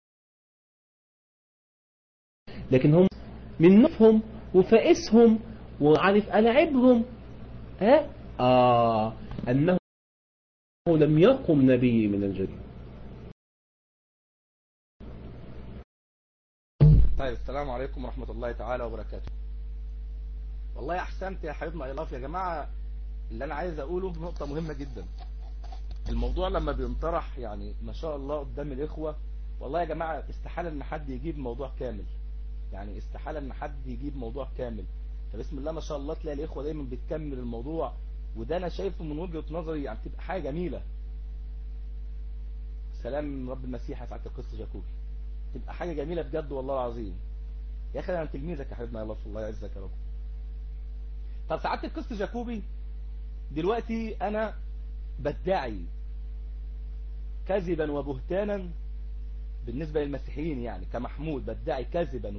لكن هم من نفهم وفائسهم وعارف ألعبهم ها آه أنه لم يقم نبي من الجليل طيب السلام عليكم ورحمة الله تعالى وبركاته والله احسنت يا حبيبنا ايلاف يا جماعة اللي انا عايز اقوله نقطة مهمة جدا الموضوع لما بينطرح يعني ما شاء الله قدام الاخوة والله يا جماعة استحالة ان حد يجيب موضوع كامل يعني استحالة ان حد يجيب موضوع كامل فبسم الله ما شاء الله تلاقي الاخوة دايما بتكمل الموضوع وده انا شايفه من وجهة نظري يعني بتبقى حاجة جميلة سلام من رب المسيح يا سعادة القصة جاكوبي تبقى حاجة جميلة بجد والله العظيم يا اخي انا تلميذك يا حبيبنا الله الله يعزك يا رب طب سعادة القصة جاكوبي دلوقتي انا بدعي كذبا وبهتانا بالنسبة للمسيحيين يعني كمحمود بدعي كذبا